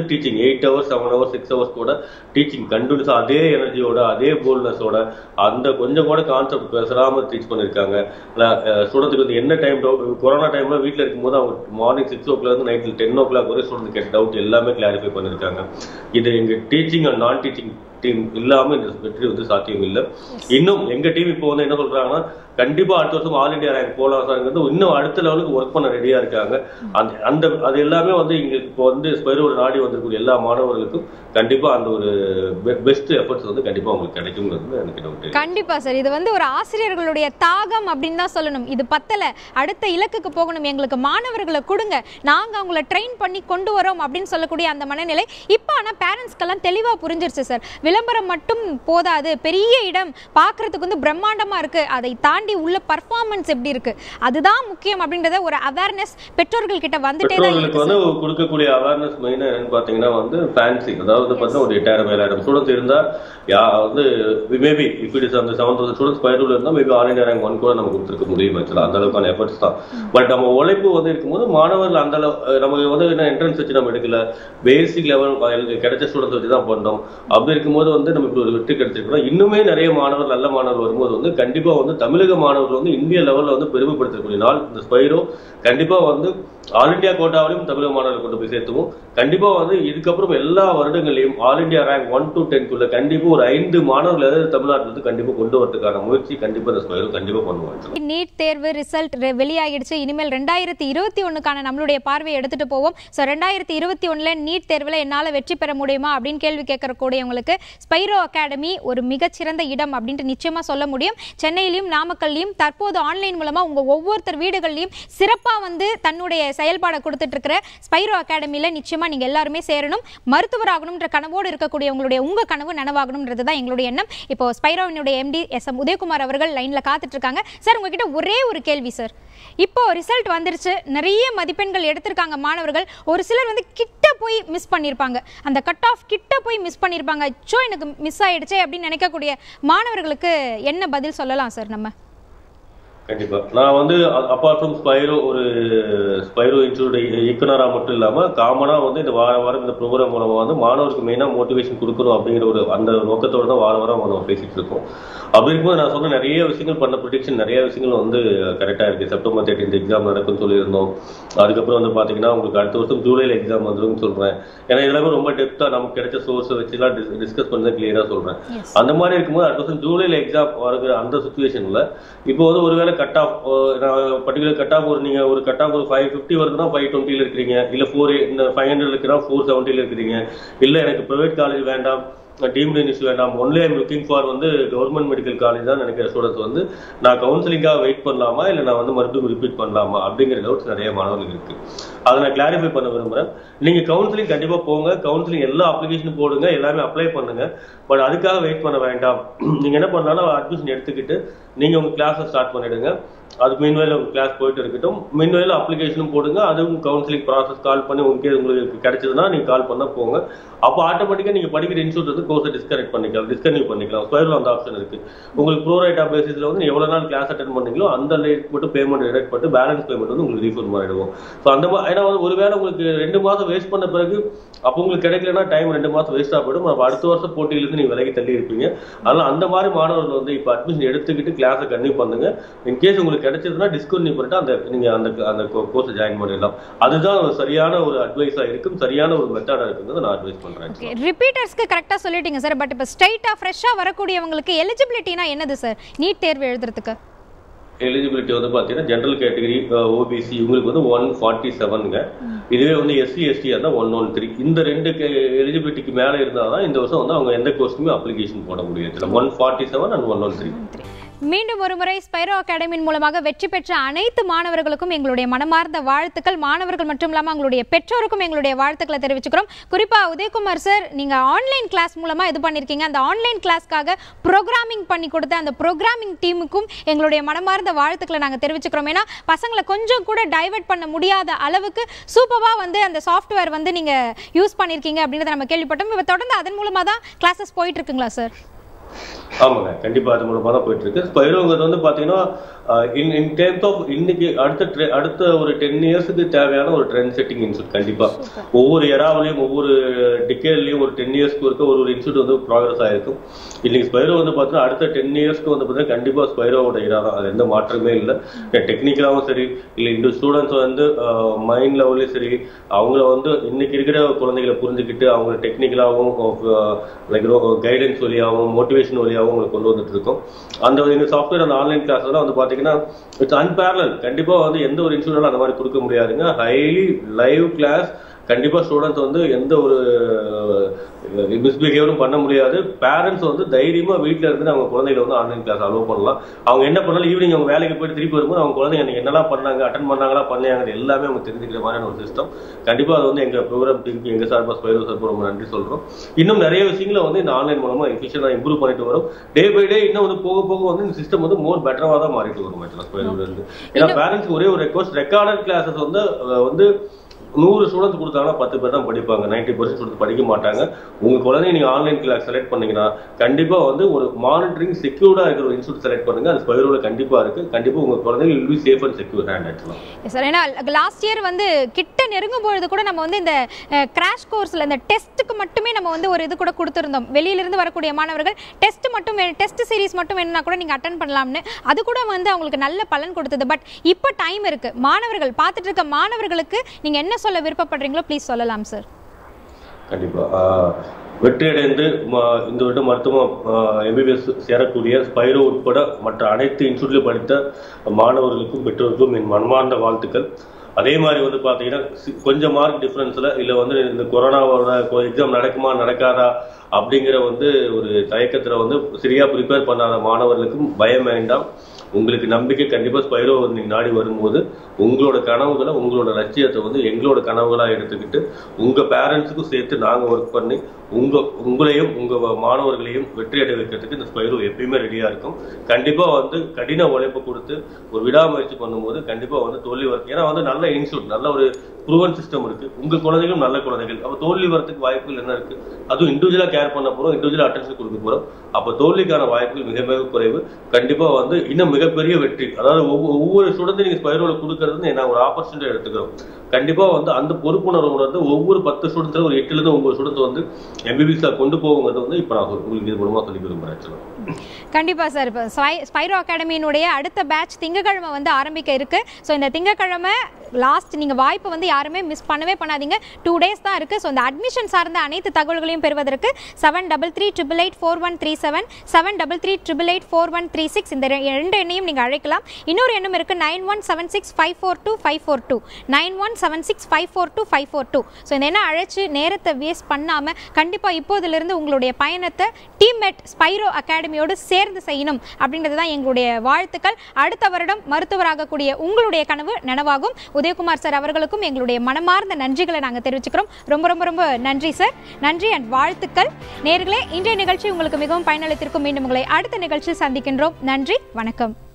teaching eight hours seven hours six hours கூட டீச்சிங் கண்டினியூஸாக அதே எனர்ஜியோட அதே போல்னஸோட அந்த கொஞ்சம் கூட கான்செப்ட் பேசாமல் டீச் பண்ணியிருக்காங்க ஸ்டூடெண்ட்டுக்கு வந்து என்ன டைம் டவுட் கொரோனா டைம்ல வீட்டில் இருக்கும்போது அவங்க மார்னிங் சிக்ஸ் ஓ கிளாக் நைட்டில் டென் ஓ கிளாக் வரை ஸ்டூடெண்ட் கேட்ட டவுட் எல்லாமே கிளாரிஃபை பண்ணியிருக்காங்க இது எங்கள் டீச்சிங் அண்ட் நான் டீச்சிங் டீம் இல்லாம இந்த வெற்றி வந்து சாத்தியம் இல்லை இன்னும் எங்க டீம் இப்போ வந்து என்ன சொல்றாங்கன்னா கண்டிப்பா அடுத்த வருஷம் ஆல் இந்தியா ரேங்க் போலாம் சார்ங்கிறது இன்னும் அடுத்த லெவலுக்கு ஒர்க் பண்ண ரெடியா இருக்காங்க அந்த அந்த அது எல்லாமே வந்து இங்க இப்போ வந்து ஸ்பைரோட நாடி வந்திருக்கிற எல்லா மாணவர்களுக்கும் கண்டிப்பா அந்த ஒரு பெஸ்ட் எஃபர்ட்ஸ் வந்து கண்டிப்பா அவங்களுக்கு கிடைக்குங்கிறது எனக்கு டவுட் கண்டிப்பா சார் இது வந்து ஒரு ஆசிரியர்களுடைய தாகம் அப்படின்னு தான் சொல்லணும் இது பத்தல அடுத்த இலக்குக்கு போகணும் எங்களுக்கு மாணவர்களை கொடுங்க நாங்க அவங்கள ட்ரெயின் பண்ணி கொண்டு வரோம் அப்படின்னு சொல்லக்கூடிய அந்த மனநிலை இப்போ ஆனா பேரண்ட்ஸ்க்கெல்லாம் தெளிவா புரிஞ்சிருச்சு சார் விளம்பரம் மட்டும் போதாது பெரிய இடம் பார்க்கிறதுக்கு வந்து பிரம்மாண்டமா இருக்கு அதை தாண்டி உள்ள பர்ஃபார்மன்ஸ் எப்படி இருக்கு அதுதான் முக்கியம் அப்படின்றத ஒரு அவேர்னஸ் பெற்றோர்கள் கிட்ட வந்துட்டே தான் பெற்றோர்களுக்கு இருக்கு வந்து சார். கொடுக்கக்கூடிய அவேர்னஸ் மெயினா என்னன்னு பாத்தீங்கன்னா வந்து ஃபேன்சி அதாவது பார்த்தீங்கன்னா ஒரு எட்டாயிரம் ஏழாயிரம் ஸ்டூடெண்ட்ஸ் இருந்தா யா வந்து மேபி இஃப் இட் இஸ் அந்த செவன் தௌசண்ட் ஸ்டூடெண்ட்ஸ் பயிர்ல இருந்தா maybe all India rank one கூட நம்ம கொடுத்துருக்க முடியும் ஆக்சுவலா அந்த அளவுக்கான எஃபர்ட்ஸ் தான் பட் நம்ம உழைப்பு வந்து இருக்கும்போது மாணவர்கள் அந்த அளவு அஹ் நமக்கு வந்து என்ன என்ட்ரன்ஸ் வச்சு நம்ம எடுக்கல பேசிக் லெவல் கிடைச்ச ஸ்டூடெண்ட்ஸ் வச்சு தான் பண்ணோம் அப்படி இருக்கும்போது வந்து நம்ம இப்படி ஒரு வெற்றி கிடைச்சிருக்கோம் இன்னுமே நிறைய மாணவர்கள் நல்ல மாணவர்கள் வரும்போது வந்து கண்டிப்பா வந்து தமிழக மாணவர்கள் வந்து இந்திய லெவல்ல வந்து பெருமைப்படுத்தக்கூடிய நாள் இந்த ஸ்பைரோ கண்டிப்பா வந்து ஆல் இந்தியா கோட்டாவிலையும் தமிழக மாணவர்கள் கொண்டு போய் சேர்த்துவோம் கண்டிப்பா வந்து இதுக்கப்புறம் எல்லா வருடங்களையும் all India rank one to டென்க்குள்ள கண்டிப்பா ஒரு ஐந்து மாணவர்கள் ஏதாவது தமிழ்நாட்டுல இருந்து கண்டிப்பா கொண்டு வரதுக்கான முயற்சி கண்டிப்பா இந்த ஸ்பைரோ கண்டிப்பா பண்ணுவாங்க நீட் தேர்வு ரிசல்ட் வெளியாகிடுச்சு இனிமேல் ரெண்டாயிரத்தி இருபத்தி ஒண்ணுக்கான நம்மளுடைய பார்வையை எடுத்துட்டு போவோம் ஸோ ரெண்டாயிரத்தி இருபத்தி ஒண்ணுல நீட் தேர்வில் என்னால் வெற்றி பெற முடியுமா அப்படின்னு கேள்வி கேட்கறக்கூடியவங்களுக்கு ஸ்பைரோ அகாடமி ஒரு மிகச்சிறந்த இடம் அப்படின்ட்டு நிச்சயமா சொல்ல முடியும் சென்னையிலையும் நாமக்கல்லையும் தற்போது ஆன்லைன் மூலமா உங்க ஒவ்வொருத்தர் வீடுகள்லையும் சிறப்பா வந்து தன்னுடைய செயல்பாடை கொடுத்துட்டு இருக்கிற ஸ்பைரோ அகாடமியில நிச்சயமா நீங்க எல்லாருமே சேரணும் மருத்துவர் ஆகணும்ன்ற கனவோடு இருக்கக்கூடியவங்களுடைய உங்க கனவு நனவாகணும்ன்றது தான் எங்களுடைய எண்ணம் இப்போ ஸ்பைரோவினுடைய எம்டி எஸ் எம் உதயகுமார் அவர்கள் லைன்ல காத்துட்டு இருக்காங்க சார் உங்ககிட்ட ஒரே ஒரு கேள்வி சார் இப்போ ரிசல்ட் வந்துருச்சு நிறைய மதிப்பெண்கள் எடுத்திருக்காங்க மாணவர்கள் ஒரு சிலர் வந்து கிட்ட போய் மிஸ் பண்ணியிருப்பாங்க அந்த கட் ஆஃப் கிட்ட போய் மிஸ் பண்ணியிருப்பாங்க அச்சோ எனக்கு மிஸ் ஆயிடுச்சே அப்படின்னு நினைக்கக்கூடிய மாணவர்களுக்கு என்ன பதில் சொல்லலாம் சார் நம்ம கண்டிப்பா நான் வந்து அப்பார்ட் ஃப்ரம் ஸ்பைரோ ஒரு ஸ்பைரோ இன்ஸ்டியூட் இயக்குனரா மட்டும் இல்லாம காமனா வந்து இந்த வார வாரம் இந்த ப்ரோக்ராம் மூலமா வந்து மாணவருக்கு மெயினா மோட்டிவேஷன் கொடுக்கணும் அப்படிங்கிற ஒரு அந்த நோக்கத்தோட தான் வார வாரம் நம்ம பேசிட்டு இருக்கோம் அப்படி இருக்கும்போது நான் சொன்ன நிறைய விஷயங்கள் பண்ண ப்ரிடிக்ஷன் நிறைய விஷயங்கள் வந்து கரெக்டா இருக்கு செப்டம்பர் தேர்ட்டின் எக்ஸாம் நடக்கும்னு சொல்லியிருந்தோம் அதுக்கப்புறம் வந்து பாத்தீங்கன்னா உங்களுக்கு அடுத்த வருஷம் ஜூலைல எக்ஸாம் வந்துரும்னு சொல்றேன் ஏன்னா இதெல்லாமே ரொம்ப டெப்தா நமக்கு கிடைச்ச சோர்ஸை வச்சுலாம் டிஸ்கஸ் பண்ணி கிளியரா சொல்றேன் அந்த மாதிரி இருக்கும்போது அடுத்த வருஷம் ஜூலைல எக்ஸாம் வருகிற அந்த சுச்சுவேஷன்ல இப்போ வந்து ஒருவேளை cut off particular cut off ஒரு நீங்க ஒரு கட் ஆஃப் ஒரு ஃபைவ் ஃபிஃப்டி வருதுன்னா ஃபைவ் டுவெண்ட்டில இருக்கிறீங்க இல்ல ஃபோர் இந்த ஃபைவ் ஹண்ட்ரட் இருக்கிறா ஃபோர் செவன்ட்டில இருக்கிறீங்க இல்ல எனக்கு ப்ரைவேட் காலேஜ் வேண்டாம் டீம்டு யூனிவர்சிட்டி வேண்டாம் ஒன்லி ஐம் லுக்கிங் ஃபார் வந்து கவர்மெண்ட் மெடிக்கல் காலேஜ் தான் நினைக்கிற ஸ்டூடெண்ட்ஸ் வந்து நான் கவுன்சிலிங்காக வெயிட் பண்ணலாமா இல்லை நான் வந்து மறுபடியும் ரிப்பீட் பண்ணலாமா அப்படிங்கிற டவுட்ஸ் நிறைய மாணவர்களுக்கு இருக்கு அதை நான் கிளாரிஃபை பண்ண விரும்புறேன் நீங்க கவுன்சிலிங் கண்டிப்பா போங்க கவுன்சிலிங் எல்லா அப்ளிகேஷனும் போடுங்க எல்லாமே அப்ளை பண்ணுங்க பட் அதுக்காக வெயிட் பண்ண வேண்டாம் நீங்க என்ன பண்ணலாம் அட்மிஷன் எடுத்துக்கிட்டு நீங்க உங்க கிளாஸை ஸ்டார்ட் பண்ணிடுங்க அது மீன்வேல உங்க கிளாஸ் போயிட்டு இருக்கட்டும் மீன்வேல அப்ளிகேஷனும் போடுங்க அதுவும் கவுன்சிலிங் ப்ராசஸ் கால் பண்ணி உங்களுக்கு உங்களுக்கு கிடைச்சதுன்னா நீங்க கால் பண்ண போங்க அப்போ ஆட்டோமேட்டிக்கா நீங்க படிக்கிற இன்ஸ்டியூட் வந்து கோர்ஸை டிஸ்கனெக்ட் பண்ணிக்கலாம் டிஸ்கன்யூ பண்ணிக்கலாம் ஸ்கொயர்ல அந்த ஆப்ஷன் இருக்கு உங்களுக்கு ப்ரோ ரைட் பேசிஸ்ல வந்து எவ்வளவு நாள் கிளாஸ் அட்டன் பண்ணீங்களோ அந்த லேட் மட்டும் பேமெண்ட் டிடெக்ட் பண்ணிட்டு பேலன்ஸ் பேமெண்ட் வந்து உங்களுக்கு ரீஃபண்ட் பண்ணிடுவோம் ஸோ அந்த மாதிரி ஏன்னா வந்து ஒருவேளை உங்களுக்கு ரெண்டு மாசம் வேஸ்ட் பண்ண பிறகு அப்போ உங்களுக்கு கிடைக்கலன்னா டைம் ரெண்டு மாசம் வேஸ்டா போயிடும் அப்ப அடுத்த வருஷம் போட்டியிலிருந்து நீங்க விலகி தள்ளி இருப்பீங்க அதனால அந்த மாதிரி மாணவர்கள் வந்து இப்போ அட்மிஷன் எடுத்துக்கிட்டு கிளாஸை கன்டினியூ பண்ணுங்க இன்கேஸ் உங்களுக்கு கிடைச்சதுன்னா டிஸ்கன்டினியூ பண்ணிட்டு அந்த நீங்க அந்த அந்த கோர்ஸ் ஜாயின் பண்ணிடலாம் அதுதான் ஒரு சரியான ஒரு அட்வைஸா இருக்கும் சரியான ஒரு மெத்தடா இருக்குங்கிறத நான் அட்வைஸ் பண்றேன் ரிப்பீட்டர்ஸ்க்கு கரெக்டாக சொல்லிட்டீங்க சார் பட் இப்போ ஸ்ட்ரைட்டாக ஃப்ரெஷ்ஷாக வரக்கூடியவங்களுக்கு எலிஜிபிலிட்டினா என்னது சார் நீட் தேர்வு எழுதுறதுக்கு எலிஜிபிலிட்டி வந்து பார்த்தீங்கன்னா ஜென்ரல் கேட்டகரி ஓபிசி இவங்களுக்கு வந்து ஒன் ஃபார்ட்டி செவனுங்க இதுவே வந்து எஸ்சி எஸ்டி இருந்தால் ஒன் ஒன் த்ரீ இந்த ரெண்டு எலிஜிபிலிட்டிக்கு மேலே இருந்தால் தான் இந்த வருஷம் வந்து அவங்க எந்த கோர்ஸுக்குமே அப்ளிகேஷன் போட முடியாது one forty seven and one one three மீண்டும் ஒரு முறை ஸ்பைரோ அகாடமியின் மூலமாக வெற்றி பெற்ற அனைத்து மாணவர்களுக்கும் எங்களுடைய மனமார்ந்த வாழ்த்துக்கள் மாணவர்கள் மட்டும் இல்லாமல் அவங்களுடைய பெற்றோருக்கும் எங்களுடைய வாழ்த்துக்களை தெரிவிச்சுக்கிறோம் குறிப்பாக உதயகுமார் சார் நீங்கள் ஆன்லைன் கிளாஸ் மூலமாக இது பண்ணியிருக்கீங்க அந்த ஆன்லைன் கிளாஸ்க்காக ப்ரோக்ராமிங் பண்ணி கொடுத்த அந்த ப்ரோக்ராமிங் டீமுக்கும் எங்களுடைய மனமார்ந்த வாழ்த்துக்களை நாங்கள் தெரிவிச்சுக்கிறோம் ஏன்னா பசங்களை கொஞ்சம் கூட டைவர்ட் பண்ண முடியாத அளவுக்கு சூப்பராக வந்து அந்த சாஃப்ட்வேர் வந்து நீங்கள் யூஸ் பண்ணியிருக்கீங்க அப்படின்றத நம்ம கேள்விப்பட்டோம் இப்போ தொடர்ந்து அதன் மூலமாக தான் கிளாஸஸ் போயிட்டு இருக்குங்களா சார் ஆமாங்க கண்டிப்பா அது மூலமா தான் போயிட்டு இருக்கு ஸ்பைரோங்கிறது வந்து பாத்தீங்கன்னா இன் இன் டேர்ம்ஸ் ஆஃப் இன்னைக்கு அடுத்த tre- அடுத்த ஒரு டென் இயர்ஸ்க்கு தேவையான ஒரு ட்ரெண்ட் செட்டிங் இன்ஸ்டியூட் கண்டிப்பா ஒவ்வொரு எராவிலையும் ஒவ்வொரு டிகேட்லயும் ஒரு டென் இயர்ஸ்க்கு இருக்க ஒரு ஒரு இன்ஸ்டியூட் வந்து ப்ராக்ரஸ் ஆயிருக்கும் இன்னைக்கு ஸ்பைரோ வந்து பாத்தீங்கன்னா அடுத்த டென் இயர்ஸ்க்கு வந்து பாத்தீங்கன்னா கண்டிப்பா ஸ்பைரோவோட இரா தான் அது எந்த மாற்றமே இல்லை டெக்னிக்கலாவும் சரி இல்ல இந்த ஸ்டூடெண்ட்ஸ் வந்து மைண்ட் லெவல்லையும் சரி அவங்கள வந்து இன்னைக்கு இருக்கிற குழந்தைகளை புரிஞ்சுக்கிட்டு அவங்க டெக்னிக்கலாகவும் லைக் கைடன்ஸ் வழியாகவும் மோட்டிவேஷன் வழியாகவும் உங்களுக்கு கொண்டு வந்துட்டு இருக்கோம் அந்த இந்த சாஃப்ட்வேர் அந்த ஆன்லைன் கிளாஸ் தான் வந்து பாத்தீங்கன்னா இட்ஸ் அன்பேரல் கண்டிப்பா வந்து எந்த ஒரு இன்ஸ்டியூட்டாலும் அந்த மாதிரி கொடுக்க முடியாதுங்க ஹைலி லைவ் கிளாஸ் கண்டிப்பா ஸ்டூடெண்ட்ஸ் வந்து எந்த ஒரு மிஸ்பிஹேவரும் பண்ண முடியாது பேரண்ட்ஸ் வந்து தைரியமா வீட்ல இருந்து அவங்க குழந்தைகளை வந்து ஆன்லைன் கிளாஸ் அலோவ் பண்ணலாம் அவங்க என்ன பண்ணாலும் ஈவினிங் அவங்க வேலைக்கு போயிட்டு திருப்பி வரும்போது அவங்க குழந்தைங்க அன்னைக்கு என்னெல்லாம் பண்ணாங்க அட்டன் பண்ணாங்களா பண்ணாங்க எல்லாமே அவங்க தெரிஞ்சுக்கிற மாதிரியான ஒரு சிஸ்டம் கண்டிப்பா அது வந்து எங்க ப்ரோக்ராம் டீமுக்கு எங்க சார்பா ஸ்பைரோ சார் ரொம்ப நன்றி சொல்றோம் இன்னும் நிறைய விஷயங்களை வந்து இந்த ஆன்லைன் மூலமா எஃபிஷியனா இம்ப்ரூவ் பண்ணிட்டு வரும் டே பை டே இன்னும் வந்து போக போக வந்து இந்த சிஸ்டம் வந்து மோர் பெட்டரா தான் மாறிட்டு வரும் ஆக்சுவலா ஸ்பைரோல இருந்து ஏன்னா பேரண்ட்ஸ் ஒரே ஒரு ரெக்வஸ்ட் ரெக்கார்டட் கிளாஸஸ் வந்து அஹ், வந்து நூறு ஸ்டூடெண்ட்ஸ் கொடுத்தாங்கன்னா பத்து பேர் தான் படிப்பாங்க நைன்டி பர்சன்ட் ஸ்டூடெண்ட்ஸ் படிக்க மாட்டாங்க உங்க குழந்தைய நீங்க ஆன்லைன் கிளாஸ் செலக்ட் பண்ணீங்கன்னா கண்டிப்பா வந்து ஒரு மானிட்டரிங் செக்யூர்டா இருக்கிற ஒரு இன்ஸ்டியூட் செலக்ட் பண்ணுங்க அது ஸ்பைரோல கண்டிப்பா இருக்கு கண்டிப்பா உங்க குழந்தைங்க will be safe and secure hand ஆக்சுவலா சார் ஏன்னா லாஸ்ட் இயர் வந்து கிட்ட நெருங்கும் பொழுது கூட நம்ம வந்து இந்த கிராஷ் கோர்ஸ்ல இந்த டெஸ்ட்டுக்கு மட்டுமே நம்ம வந்து ஒரு இது கூட கொடுத்துருந்தோம் வெளியிலிருந்து வரக்கூடிய மாணவர்கள் டெஸ்ட் மட்டும் டெஸ்ட் சீரிஸ் மட்டும் வேணும்னா கூட நீங்க அட்டன் பண்ணலாம்னு அது கூட வந்து அவங்களுக்கு நல்ல பலன் கொடுத்தது பட் இப்போ டைம் இருக்கு மாணவர்கள் பார்த்துட்டு இருக்க மாணவர்களுக்கு நீங்க என்ன சொல்ல விருப்பப்படுறீங்களோ ப்ளீஸ் சொல்லலாம் சார் கண்டிப்பா ஆஹ் வெற்றி அடைந்து ம- இந்த வருடம் மருத்துவம் எம்பிபிஎஸ் சேரக்கூடிய ஸ்பைரோ உட்பட மற்ற அனைத்து இன்ஸ்டியூட்லையும் படித்த மாணவர்களுக்கும் பெற்றோருக்கும் என் மனமார்ந்த வாழ்த்துக்கள் அதே மாதிரி வந்து பார்த்தீங்கன்னா சி- கொஞ்சம் மார்க் டிஃப்ரென்ஸில் இல்லை வந்து இந்த கொரோனாவோட எக்ஸாம் நடக்குமா நடக்காதா அப்படிங்கிற வந்து ஒரு தயக்கத்தில் வந்து சரியா ப்ரிப்பேர் பண்ணாத மாணவர்களுக்கும் பயம் வேண்டாம் உங்களுக்கு நம்பிக்கை கண்டிப்பா ஸ்பைரோ வந்து நீங்க நாடி வரும்போது உங்களோட கனவுகளை உங்களோட லட்சியத்தை வந்து எங்களோட கனவுகளா எடுத்துக்கிட்டு உங்க பேரண்ட்ஸுக்கும் சேர்த்து நாங்க ஒர்க் பண்ணி உங்க உங்களையும் உங்க மாணவர்களையும் வெற்றி அடைய வைக்கிறதுக்கு இந்த ஸ்பைரோ எப்பயுமே ரெடியா இருக்கும் கண்டிப்பா வந்து கடின உழைப்பு கொடுத்து ஒரு விடாமுயற்சி பண்ணும்போது கண்டிப்பா வந்து தோல்வி வரும் ஏன்னா வந்து நல்ல இன்ஸ்டியூட் நல்ல ஒரு ப்ரூவன் சிஸ்டம் இருக்கு உங்க குழந்தைகளும் நல்ல குழந்தைகள் அப்ப தோல்வி வரதுக்கு வாய்ப்புகள் என்ன இருக்கு அதுவும் இண்டிவிஜுவலா கேர் பண்ண போறோம் இண்டிவிஜுவலா அட்டென்ஷன் கொடுக்க போறோம் அப்ப தோல்விக்கான வாய்ப்புகள் மிக மிக குறைவு கண்டிப்பா வந்து இன்னும் மிகப்பெரிய வெற்றி அதாவது ஒவ்வொரு ஒவ்வொரு ஸ்டூடெண்ட் நீங்க ஸ்பைரோல கொடுக்கறது வந்து நான் ஒரு ஆப்பர்ச்சுனிட்டி எடுத்துக்கிறோம் கண்டிப்பா வந்து அந்த பொறுப்புணர்வு வந்து ஒவ்வொரு பத்து ஸ்டூடெண்ட்ஸ் ஒரு எட்டுல இருந்து ஒன்பது ஸ்டூடெண்ட்ஸ் வந்து எம்பிபிஎஸ்ல கொண்டு போகுங்கிறது வந்து இப்ப நான் சொல்~ உங்களுக்கு இது மூலமா சொல்லி விரும்புறேன் actually. கண்டிப்பா சார் இப்போ ஸ்பைரோ அகாடமியினுடைய அடுத்த பேட்ச் திங்கக்கிழமை வந்து ஆரம்பிக்க இருக்கு ஸோ இந்த திங்கக்கிழமை லாஸ்ட் நீங்க வாய்ப்பை வந்து யாருமே மிஸ் பண்ணவே பண்ணாதீங்க டூ டேஸ் தான் இருக்கு ஸோ இந்த அட்மிஷன் சார்ந்த அனைத்து தகவல்களையும் பெறுவதற்கு seven double three triple eight four one three seven seven double three triple eight four one three six இந்த ரெ- ரெண்டு எண்ணையும் நீங்க அழைக்கலாம் இன்னொரு எண்ணும் இருக்கு nine one seven six five four two five four two nine one seven six five four two five four two so இந்த எண்ணை அழைச்சு நேரத்தை வேஸ்ட் பண்ணாம கண்டிப்பா இப்போதிலிருந்து உங்களுடைய பயணத்தை டீம்மேட் ஸ்பைரோ அகாடமியோடு சேர்ந்து செய்யணும் அப்படின்றது தான் எங்களுடைய வாழ்த்துக்கள் அடுத்த வருடம் மருத்துவராகக்கூடிய உங்களுடைய கனவு நனவாகும் உதயகுமார் சார் அவர்களுக்கும் எங்களுடைய மனமார்ந்த நன்றிகளை நாங்கள் தெரிவிச்சுக்கிறோம் ரொம்ப ரொம்ப ரொம்ப நன்றி சார் நன்றி அண்ட் வாழ்த்துக்கள் நேர்களே இன்றைய நிகழ்ச்சி உங்களுக்கு மிகவும் பயனளித்திருக்கும் மீண்டும் உங்களை அடுத்த நிகழ்ச்சியில் சந்திக்கின்றோம் நன்றி வணக்கம்